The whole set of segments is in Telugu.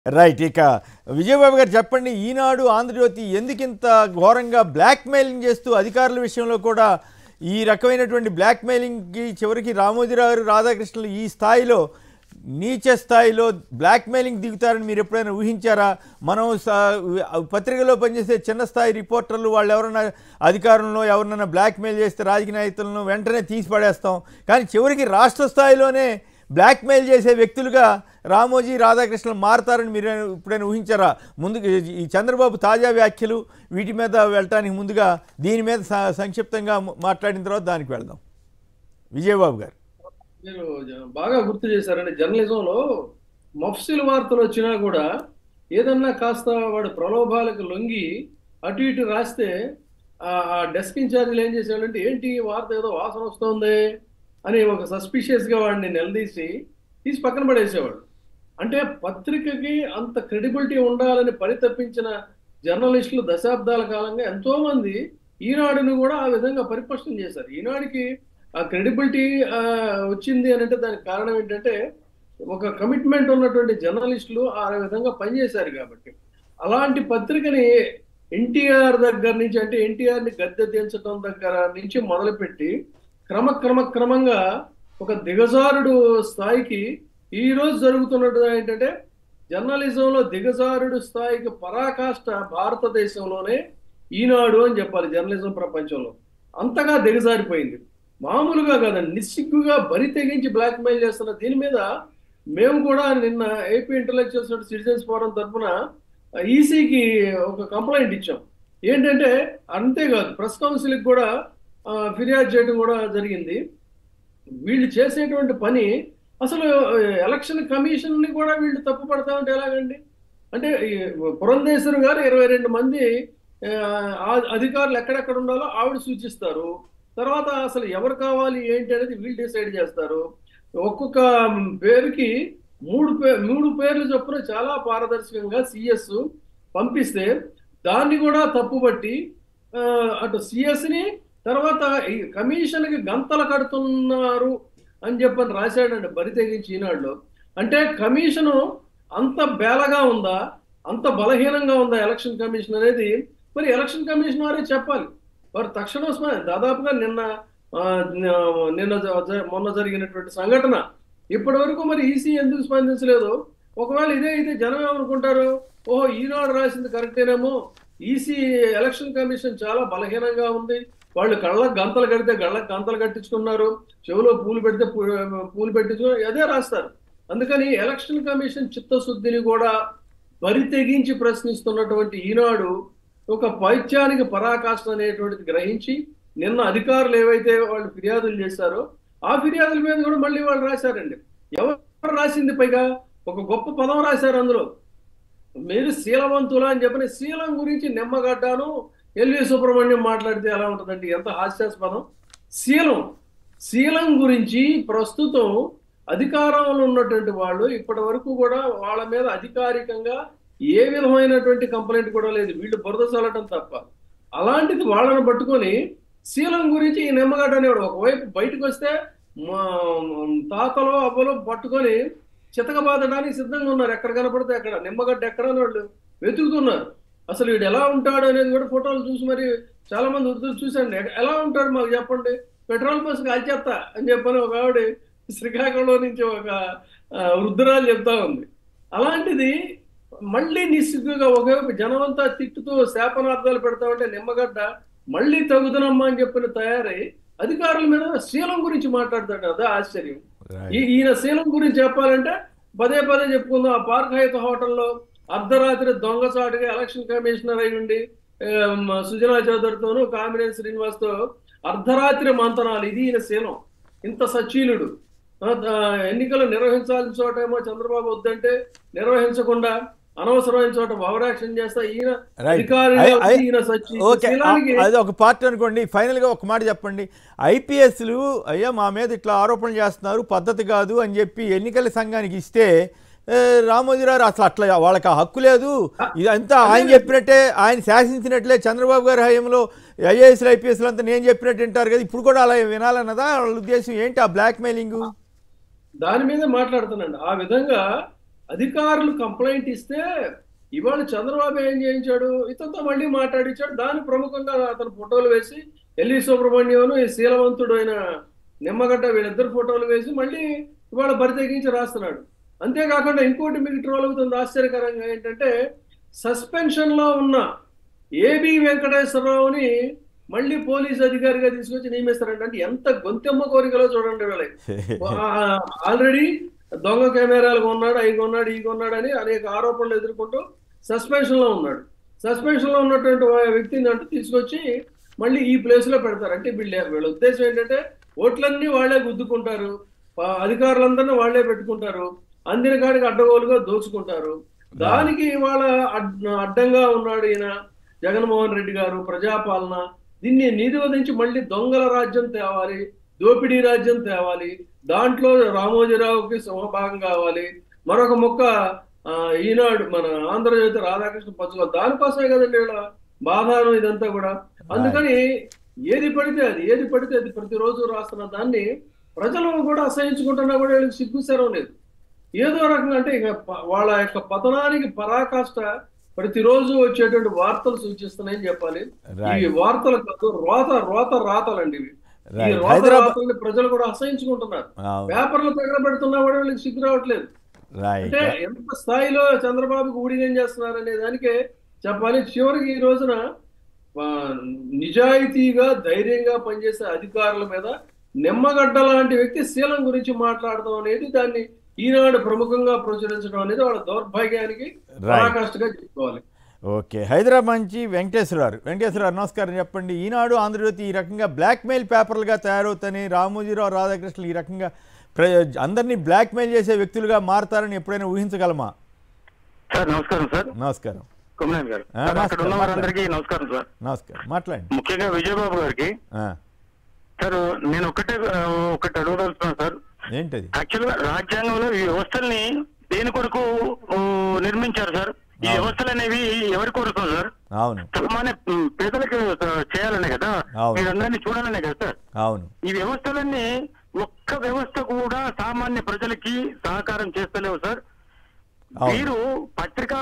రైట్ ఇక విజయబాబు గారు చెప్పండి ఈనాడు ఆంధ్రజ్యోతి ఎందుకింత ఘోరంగా బ్లాక్మెయిలింగ్ చేస్తూ అధికారుల విషయంలో కూడా ఈ రకమైనటువంటి బ్లాక్మెయిలింగ్కి చివరికి రామోజీరావు రాధాకృష్ణులు ఈ స్థాయిలో నీచ స్థాయిలో బ్లాక్మెయిలింగ్ దిగుతారని మీరు ఎప్పుడైనా ఊహించారా మనం స- పత్రికలో పనిచేసే చిన్న స్థాయి రిపోర్టర్లు వాళ్ళు ఎవరైనా అధికారంలో ఎవరినైనా బ్లాక్మెయిల్ చేస్తే రాజకీయ నాయకులను వెంటనే తీసి పడేస్తాం కానీ చివరికి రాష్ట్ర స్థాయిలోనే బ్లాక్మెయిల్ చేసే వ్యక్తులుగా రామోజీ రాధాకృష్ణన్ మారతారని మీరు ఇప్పుడైనా ఊహించారా ముందు ఈ చంద్రబాబు తాజా వ్యాఖ్యలు వీటి మీద వెళ్ళటానికి ముందుగా దీని మీద స- సంక్షిప్తంగా మాట్లాడిన తర్వాత దానికి వెళ్దాం విజయబాబు గారు మీరు జ- బాగా గుర్తు చేశారండి జర్నలిజంలో మఫ్సిల్ వార్తలు వచ్చినా కూడా ఏదన్నా కాస్త వాడు ప్రలోభాలకు లొంగి అటు ఇటు రాస్తే ఆ ఆ డెస్క్ ఇన్ఛార్జీలు ఏం చేసేవాళ్ళంటే ఏంటి ఈ వార్త ఏదో వాసన వస్తుంది అని ఒక సస్పిషియస్ గా వాడిని నిలదీసి తీసి పక్కన పడేసేవాడు అంటే పత్రికకి అంత క్రెడిబిలిటీ ఉండాలని పరితపించిన జర్నలిస్టులు దశాబ్దాల కాలంగా ఎంతో మంది ఈనాడును కూడా ఆ విధంగా పరిపష్టం చేశారు ఈనాడుకి ఆ క్రెడిబిలిటీ వచ్చింది అని అంటే దానికి కారణం ఏంటంటే ఒక కమిట్మెంట్ ఉన్నటువంటి జర్నలిస్టులు ఆ విధంగా పనిచేశారు కాబట్టి అలాంటి పత్రికని ఎన్టీఆర్ దగ్గర నుంచి అంటే ఎన్టీఆర్ ని గద్దె దించడం దగ్గర నుంచి మొదలుపెట్టి క్రమక్రమ క్రమంగా ఒక దిగజారుడు స్థాయికి ఈ రోజు జరుగుతున్నట్టు ఏంటంటే జర్నలిజంలో దిగజారుడు స్థాయికి పరాకాష్ట భారతదేశంలోనే ఈనాడు అని చెప్పాలి జర్నలిజం ప్రపంచంలో అంతగా దిగజారిపోయింది మామూలుగా కాదండి నిస్సిగ్గుగా బరి తెగించి బ్లాక్ మెయిల్ చేస్తున్న దీని మీద మేము కూడా నిన్న AP intellectuals and citizens forum తరఫున ఈసీకి ఒక కంప్లైంట్ ఇచ్చాం ఏంటంటే అంతేకాదు ప్రెస్ కౌన్సిల్కి కూడా ఆ, ఫిర్యాదు చేయడం కూడా జరిగింది వీళ్ళు చేసేటువంటి పని అసలు ఎలక్షన్ కమిషన్ ని కూడా వీళ్ళు తప్పు పడతా ఉంటే ఎలాగండి అంటే ఈ పురంధేశ్వరి గారు ఇరవై రెండు మంది ఆ, ఆ- అధికారులు ఎక్కడెక్కడ ఉండాలో ఆవిడ సూచిస్తారు తర్వాత అసలు ఎవరు కావాలి ఏంటి అనేది వీళ్ళు డిసైడ్ చేస్తారు ఒక్కొక్క పేరుకి మూడు పే మూడు పేర్లు చొప్పున చాలా పారదర్శకంగా సిఎస్ పంపిస్తే దాన్ని కూడా తప్పుబట్టి ఆ, అటు సిఎస్ ని తర్వాత ఈ కమిషన్ కి గంతలు కడుతున్నారు అని చెప్పని రాశాడండి బరి తెగించి ఈనాడులో అంటే కమిషను అంత బేలగా ఉందా అంత బలహీనంగా ఉందా ఎలక్షన్ కమిషన్ అనేది మరి ఎలక్షన్ కమిషన్ వారే చెప్పాలి వారు తక్షణం స్మ- దాదాపుగా నిన్న ఆ, నిన్న జ- జ- మొన్న జరిగినటువంటి సంఘటన ఇప్పటి వరకు మరి ఈసీ ఎందుకు స్పందించలేదు ఒకవేళ ఇదే అయితే జనం ఏమనుకుంటారు ఓహో ఈనాడు రాసింది కరెక్టేనేమో ఈసీ ఎలక్షన్ కమిషన్ చాలా బలహీనంగా ఉంది వాళ్ళు కళ్ళకు గంతలు కడితే గళ్ళకు గంతలు కట్టించుకున్నారు చెవిలో పూలు పెడితే పూ- పూలు పెట్టించుకున్నారు అదే రాస్తారు అందుకని ఎలక్షన్ కమిషన్ చిత్తశుద్ధిని కూడా బరి తెగించి ప్రశ్నిస్తున్నటువంటి ఈనాడు ఒక పైత్యానికి పరాకాష్ట అనేటువంటిది గ్రహించి నిన్న అధికారులు ఏవైతే వాళ్ళు ఫిర్యాదులు చేశారో ఆ ఫిర్యాదుల మీద కూడా మళ్ళీ వాళ్ళు రాశారండి ఎవరు రాసింది పైగా ఒక గొప్ప పదం రాశారు అందులో మీరు శీలవంతులు అని చెప్పిన శీలం గురించి నిమ్మగడ్డాను ఎల్వి సుబ్రహ్మణ్యం మాట్లాడితే ఎలా ఉంటుందండి ఎంత హాస్యాస్పదం శీలం శీలం గురించి ప్రస్తుతం అధికారంలో ఉన్నటువంటి వాళ్ళు ఇప్పటి వరకు కూడా వాళ్ళ మీద అధికారికంగా ఏ విధమైనటువంటి కంప్లైంట్ కూడా లేదు వీళ్ళు బురద చల్లటం తప్ప అలాంటిది వాళ్ళని పట్టుకొని శీలం గురించి ఈ నిమ్మగడ్డ అనేవాడు ఒకవైపు బయటకు వస్తే మా తాతలో అవ్వలో పట్టుకొని చితకబాదడానికి సిద్ధంగా ఉన్నారు ఎక్కడ కనపడితే అక్కడ నిమ్మగడ్డ ఎక్కడ అని వాళ్ళు వెతుకుతున్నారు అసలు వీడు ఎలా ఉంటాడు అనేది కూడా ఫోటోలు చూసి మరి చాలా మంది వృద్ధులు చూసండి ఎ- ఎలా ఉంటాడు మాకు చెప్పండి పెట్రోల్ బస్ కాల్చేస్తా అని చెప్పని ఒక ఆవిడ శ్రీకాకుళంలో నుంచి ఒక ఆ, వృద్ధురాలు చెప్తా ఉంది అలాంటిది మళ్ళీ నిస్సిగ్గుగా ఒకవైపు జనమంతా తిట్టుతూ శాపనార్థాలు పెడతా ఉంటే నిమ్మగడ్డ మళ్ళీ తగుదనమ్మా అని చెప్పిన తయారై అధికారుల మీద శీలం గురించి మాట్లాడతాడు అదే ఆశ్చర్యం ఈ- ఈయన శీలం గురించి చెప్పాలంటే పదే పదే చెప్పుకుందాం ఆ పార్క్ హైత్ హోటల్లో అర్ధరాత్రి దొంగసాటుగా ఎలక్షన్ కమిషనర్ అయి ఉండి ఆమ్, సుజనా చౌదరితోనూ కామినేని శ్రీనివాస్తో అర్ధరాత్రి మంతనాలు ఇది ఈయన శీలం ఇంత సచీలుడు ఆ, ఆ, ఎన్నికలు నిర్వహించాల్సిన చోటేమో చంద్రబాబు వద్దంటే నిర్వహించకుండా అనవసరమైన చోట ఓవరాక్షన్ చేస్తా ఈయన Right. అధికారిగా I- I- ఈయన సచి ఓకే శీలానికి అది ఒక పార్ట్ అనుకోండి ఫైనల్గా ఒక మాట చెప్పండి ఐపీఎస్లు అయ్యా మా మీద ఇట్లా ఆరోపణలు చేస్తున్నారు పద్ధతి కాదు అని చెప్పి ఎన్నికల సంఘానికి ఇస్తే ఏ, రామోజీరావు అసలు అట్లా వాళ్ళకి ఆ హక్కు లేదు ఇదంతా ఆయన చెప్పినట్టే ఆయన శాసించినట్లే చంద్రబాబు గారి హయాంలో ఐఏఎస్లు ఐపీఎస్లు అంతా నేను చెప్పినట్టు వింటారు కదా ఇప్పుడు కూడా అలా వినాలన్నదా వాళ్ళ ఉద్దేశం ఏంటి ఆ బ్లాక్ మెయిలింగ్ దాని మీద మాట్లాడుతున్నాండి ఆ విధంగా అధికారులు కంప్లైంట్ ఇస్తే ఇవాళ చంద్రబాబు ఏం చేయించాడు ఇతనితో మళ్ళీ మాట్లాడించాడు దాని ప్రముఖంగా అతను ఫోటోలు వేసి ఎల్వి సుబ్రహ్మణ్యం ఈ శీలవంతుడు అయిన నిమ్మగడ్డ వీళ్ళిద్దరు ఫోటోలు వేసి మళ్ళీ ఇవాళ బరితెగించి రాస్తున్నాడు అంతేకాకుండా ఇంకోటి మీకు ట్రోల్ అవుతుంది ఆశ్చర్యకరంగా ఏంటంటే సస్పెన్షన్ లో ఉన్న ఏబి వెంకటేశ్వరరావుని మళ్ళీ పోలీస్ అధికారిగా తీసుకొచ్చి నియమిస్తారంట అంటే ఎంత గొంతెమ్మ కోరికలో చూడండి వీళ్ళకి ఆల్రెడీ దొంగ కెమెరాలు కొన్నాడు అవి కొన్నాడు ఈ కొన్నాడు అని అనేక ఆరోపణలు ఎదుర్కొంటూ సస్పెన్షన్ లో ఉన్నాడు సస్పెన్షన్ లో ఉన్నటువంటి వా- వ్యక్తిని అంటే తీసుకొచ్చి మళ్ళీ ఈ ప్లేస్ లో పెడతారు అంటే వీళ్ళ వీళ్ళ ఉద్దేశం ఏంటంటే ఓట్లన్నీ వాళ్ళే గుద్దుకుంటారు ప- అధికారులందరినీ వాళ్ళే పెట్టుకుంటారు అందిన కాడికి అడ్డగోలుగా దోచుకుంటారు దానికి వాళ్ళ అడ్డంగా ఉన్నాడు ఈయన జగన్మోహన్ రెడ్డి గారు ప్రజాపాలన దీన్ని నిరోధించి మళ్ళీ దొంగల రాజ్యం తేవాలి దోపిడీ రాజ్యం తేవాలి దాంట్లో రామోజీరావుకి సమభాగం కావాలి మరొక మొక్క ఆ, ఈనాడు మన ఆంధ్రజ్యోతి రాధాకృష్ణ పంచుకోవాలి దానికోసమే కదండి వీళ్ళ బాధానం ఇదంతా కూడా అందుకని ఏది పడితే అది ఏది పడితే అది ప్రతిరోజు రాస్తున్న దాన్ని ప్రజలు కూడా అసహించుకుంటున్నా కూడా వీళ్ళకి సిగ్గుసరం లేదు ఏదో రకంగా అంటే ఇక ప- వాళ్ళ యొక్క పతనానికి పరాకాష్ట ప్రతిరోజు వచ్చేటువంటి వార్తలు సూచిస్తున్నాయని చెప్పాలి రైట్ ఇవి వార్తలు కాదు రోత రోత రాతలండి ఇవి ఈ రైట్ రోత హైదరాబాద్ రాతల్ని ప్రజలు కూడా అసహించుకుంటున్నారు అవును పేపర్లు తగలబెడుతున్నా కూడా వీళ్ళకి సిగ్గు రావట్లేదు రైట్ అంటే ఎంత స్థాయిలో చంద్రబాబుకి ఊడిగం చేస్తున్నారు అనే దానికే చెప్పాలి చివరికి ఈ రోజున ఆ, నిజాయితీగా ధైర్యంగా పనిచేసే అధికారుల మీద నిమ్మగడ్డ లాంటి వ్యక్తి శీలం గురించి మాట్లాడడం అనేది దాన్ని ఈనాడు ప్రముఖంగా ప్రచురించడం అనేది వాళ్ళ దౌర్భాగ్యానికి రైట్ పరాకాష్ఠగా చెప్పుకోవాలి ఓకే హైదరాబాద్ నుంచి వెంకటేశ్వరరావు వెంకటేశ్వరరావు నమస్కారం చెప్పండి ఈనాడు ఆంధ్రజ్యోతి ఈ రకంగా బ్లాక్మెయిల్ పేపర్లుగా తయారవుతాయని రామోజీరావు రాధాకృష్ణులు ఈ రకంగా ప్ర అందరినీ బ్లాక్మెయిల్ చేసే వ్యక్తులుగా మారతారని ఎప్పుడైనా ఊహించగలమా సార్ నమస్కారం సార్ నమస్కారం కుమలాన్ గారు ఆ, సార్, అక్కడ నమస్కారం, ఉన్న వారందరికీ నమస్కారం సార్ నమస్కారం మాట్లాడండి ముఖ్యంగా విజయబాబు గారికి ఆ, సార్ నేను ఒకటే ఆ, ఒకటి అడగదలుచున్నాను సార్ ఏంటది యాక్చువల్ గా రాజ్యాంగంలో ఈ వ్యవస్థల్ని దేని కొరకు ఊ, నిర్మించారు సార్ ఈ అవును. వ్యవస్థలు అనేవి ఎవరి కొరకు సార్ అవును సామాన్య ఉమ్, పేదలకు ఆ, చేయాలనే కదా అవును. మీరందరినీ చూడాలనే కదా సార్ అవును ఈ వ్యవస్థలన్నీ ఒక్క వ్యవస్థ కూడా సామాన్య ప్రజలకి సహకారం చేస్తలేవు సార్ అవును. మీరు పత్రికా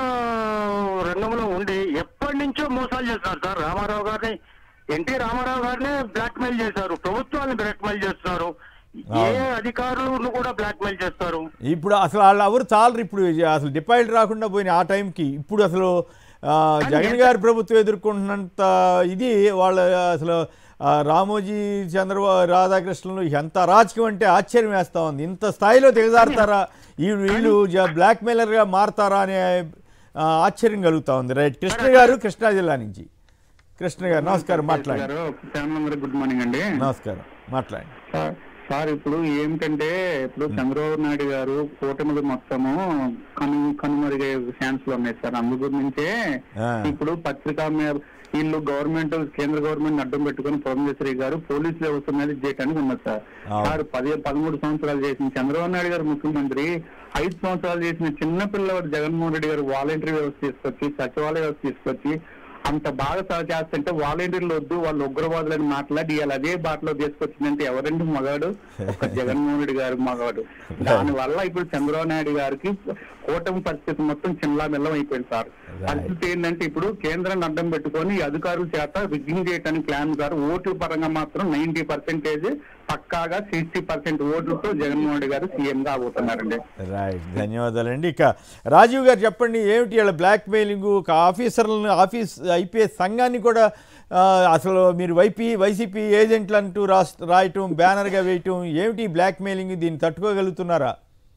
రంగంలో ఉండి ఎప్పటి నుంచో మోసాలు చేస్తున్నారు సార్ రామారావు గారిని ఎన్టీ రామారావు గారినే బ్లాక్ మెయిల్ చేశారు ప్రభుత్వాన్ని బ్లాక్ మెయిల్ చేస్తున్నారు ఏ అవును. అధికారులను కూడా బ్లాక్ మెయిల్ చేస్తారు ఇప్పుడు అసలు వాళ్ళు ఎవరు చాలరు ఇప్పుడు అసలు డిపాజిట్ రాకుండా పోయిన ఆ టైంకి ఇప్పుడు అసలు ఆ, జగన్ గారి ప్రభుత్వం ఎదుర్కొంటున్నంత ఇది వాళ్ళ అసలు ఆ, రామోజీ చంద్రబాబు రాధాకృష్ణులు ఎంత అరాచకం అంటే ఆశ్చర్యం వేస్తా ఉంది ఇంత స్థాయిలో దిగజారుతారా ఈ వీళ్ళు బ్లాక్ మెయిలర్గా మారతారా అనే ఆ, ఆశ్చర్యం కలుగుతా ఉంది రైట్ కృష్ణ గారు కృష్ణా జిల్లా నుంచి కృష్ణ గారు నమస్కారం మాట్లాడండి గుడ్ మార్నింగ్ అండి నమస్కారం మాట్లాడండి సార్ సార్ ఇప్పుడు ఏమిటంటే ఇప్పుడు చంద్రబాబు నాయుడు గారు కూటమిది మొత్తము కను కనుమరుగే ఛాన్స్ లో ఉన్నాయి సార్ అందు గురించే ఆ. ఇప్పుడు పత్రికా మీద వీళ్ళు గవర్నమెంట్ కేంద్ర గవర్నమెంట్ అడ్డం పెట్టుకుని పురంధేశ్వరి గారు పోలీస్ వ్యవస్థ మీద చేయడానికి ఉన్నది సార్ అవును. సార్ పది పదమూడు సంవత్సరాలు చేసిన చంద్రబాబు నాయుడు గారు ముఖ్యమంత్రి ఐదు సంవత్సరాలు చేసిన చిన్న పిల్లవాడు జగన్మోహన్ రెడ్డి గారు వాలంటరీ వ్యవస్థ తీసుకొచ్చి సచివాలయ వ్యవస్థ తీసుకొచ్చి అంత బాగా సహ చేస్తుంటే వాలంటీర్లు వద్దు వాళ్ళు ఉగ్రవాదులని మాట్లాడి ఇవాళ అదే బాటలో తీసుకొచ్చిందంటే ఎవరండి మగాడు ఒక జగన్మోహన్ రెడ్డి గారు మగాడు దాని వల్ల ఇప్పుడు చంద్రబాబు నాయుడు గారికి కూటమి పరిస్థితి మొత్తం చిల్లా మిల్లం అయిపోయింది సార్ పరిస్థితి ఏంటంటే ఇప్పుడు కేంద్రాన్ని అడ్డం పెట్టుకొని ఈ అధికారుల చేత రిగ్గింగ్ చేయడానికి ప్లాన్ సార్ ఓట్ల పరంగా మాత్రం నైన్టీ పర్సెంటేజ్ పక్కాగా సిక్స్టీ పర్సెంట్ ఓట్లతో జగన్మోహన్ రెడ్డి గారు సీఎం గా అవుతున్నారండి రైట్ ధన్యవాదాలండి ఇక రాజీవ్ గారు చెప్పండి ఏమిటి వీళ్ళ బ్లాక్ మెయిలింగ్ ఒక ఆఫీసర్లను ఆఫీస్ ఐపీఎస్ సంఘాన్ని కూడా ఆ, అసలు మీరు వైపీ వైసీపీ ఏజెంట్లు అంటూ రాష్ట్ర రాయటం బ్యానర్గా వేయటం ఏమిటి బ్లాక్ మెయిలింగ్ దీన్ని తట్టుకోగలుగుతున్నారా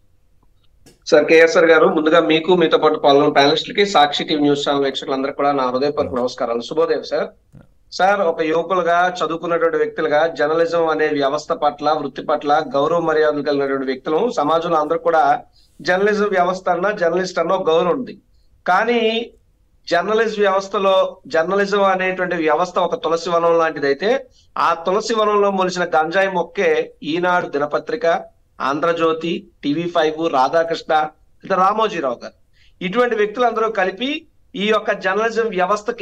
సార్ కేఎస్ఆర్ గారు ముందుగా మీకు మీతో పాటు పాల్గొన్న ప్యానలిస్టులకి సాక్షి టీవీ న్యూస్ ఛానల్ వీక్షకులందరూ కూడా నా హృదయపూర్వక నమస్కారాలు శుభోదయం సార్ సార్ ఒక యువకులుగా చదువుకున్నటువంటి వ్యక్తులుగా జర్నలిజం అనే వ్యవస్థ పట్ల వృత్తి పట్ల గౌరవ మర్యాదలు కలిగినటువంటి వ్యక్తులు సమాజంలో అందరూ కూడా జర్నలిజం వ్యవస్థ అన్న జర్నలిస్ట్ అన్న ఒక గౌరవం ఉంది కానీ జర్నలిజం వ్యవస్థలో జర్నలిజం అనేటువంటి వ్యవస్థ ఒక తులసి వనం లాంటిదైతే ఆ తులసి వనంలో మొలిచిన గంజాయి మొక్కే ఈనాడు దినపత్రిక ఆంధ్రజ్యోతి టీవీ ఫైవ్ రాధాకృష్ణ లేదా రామోజీరావు గారు ఇటువంటి వ్యక్తులందరూ కలిపి ఈ యొక్క జర్నలిజం వ్యవస్థకి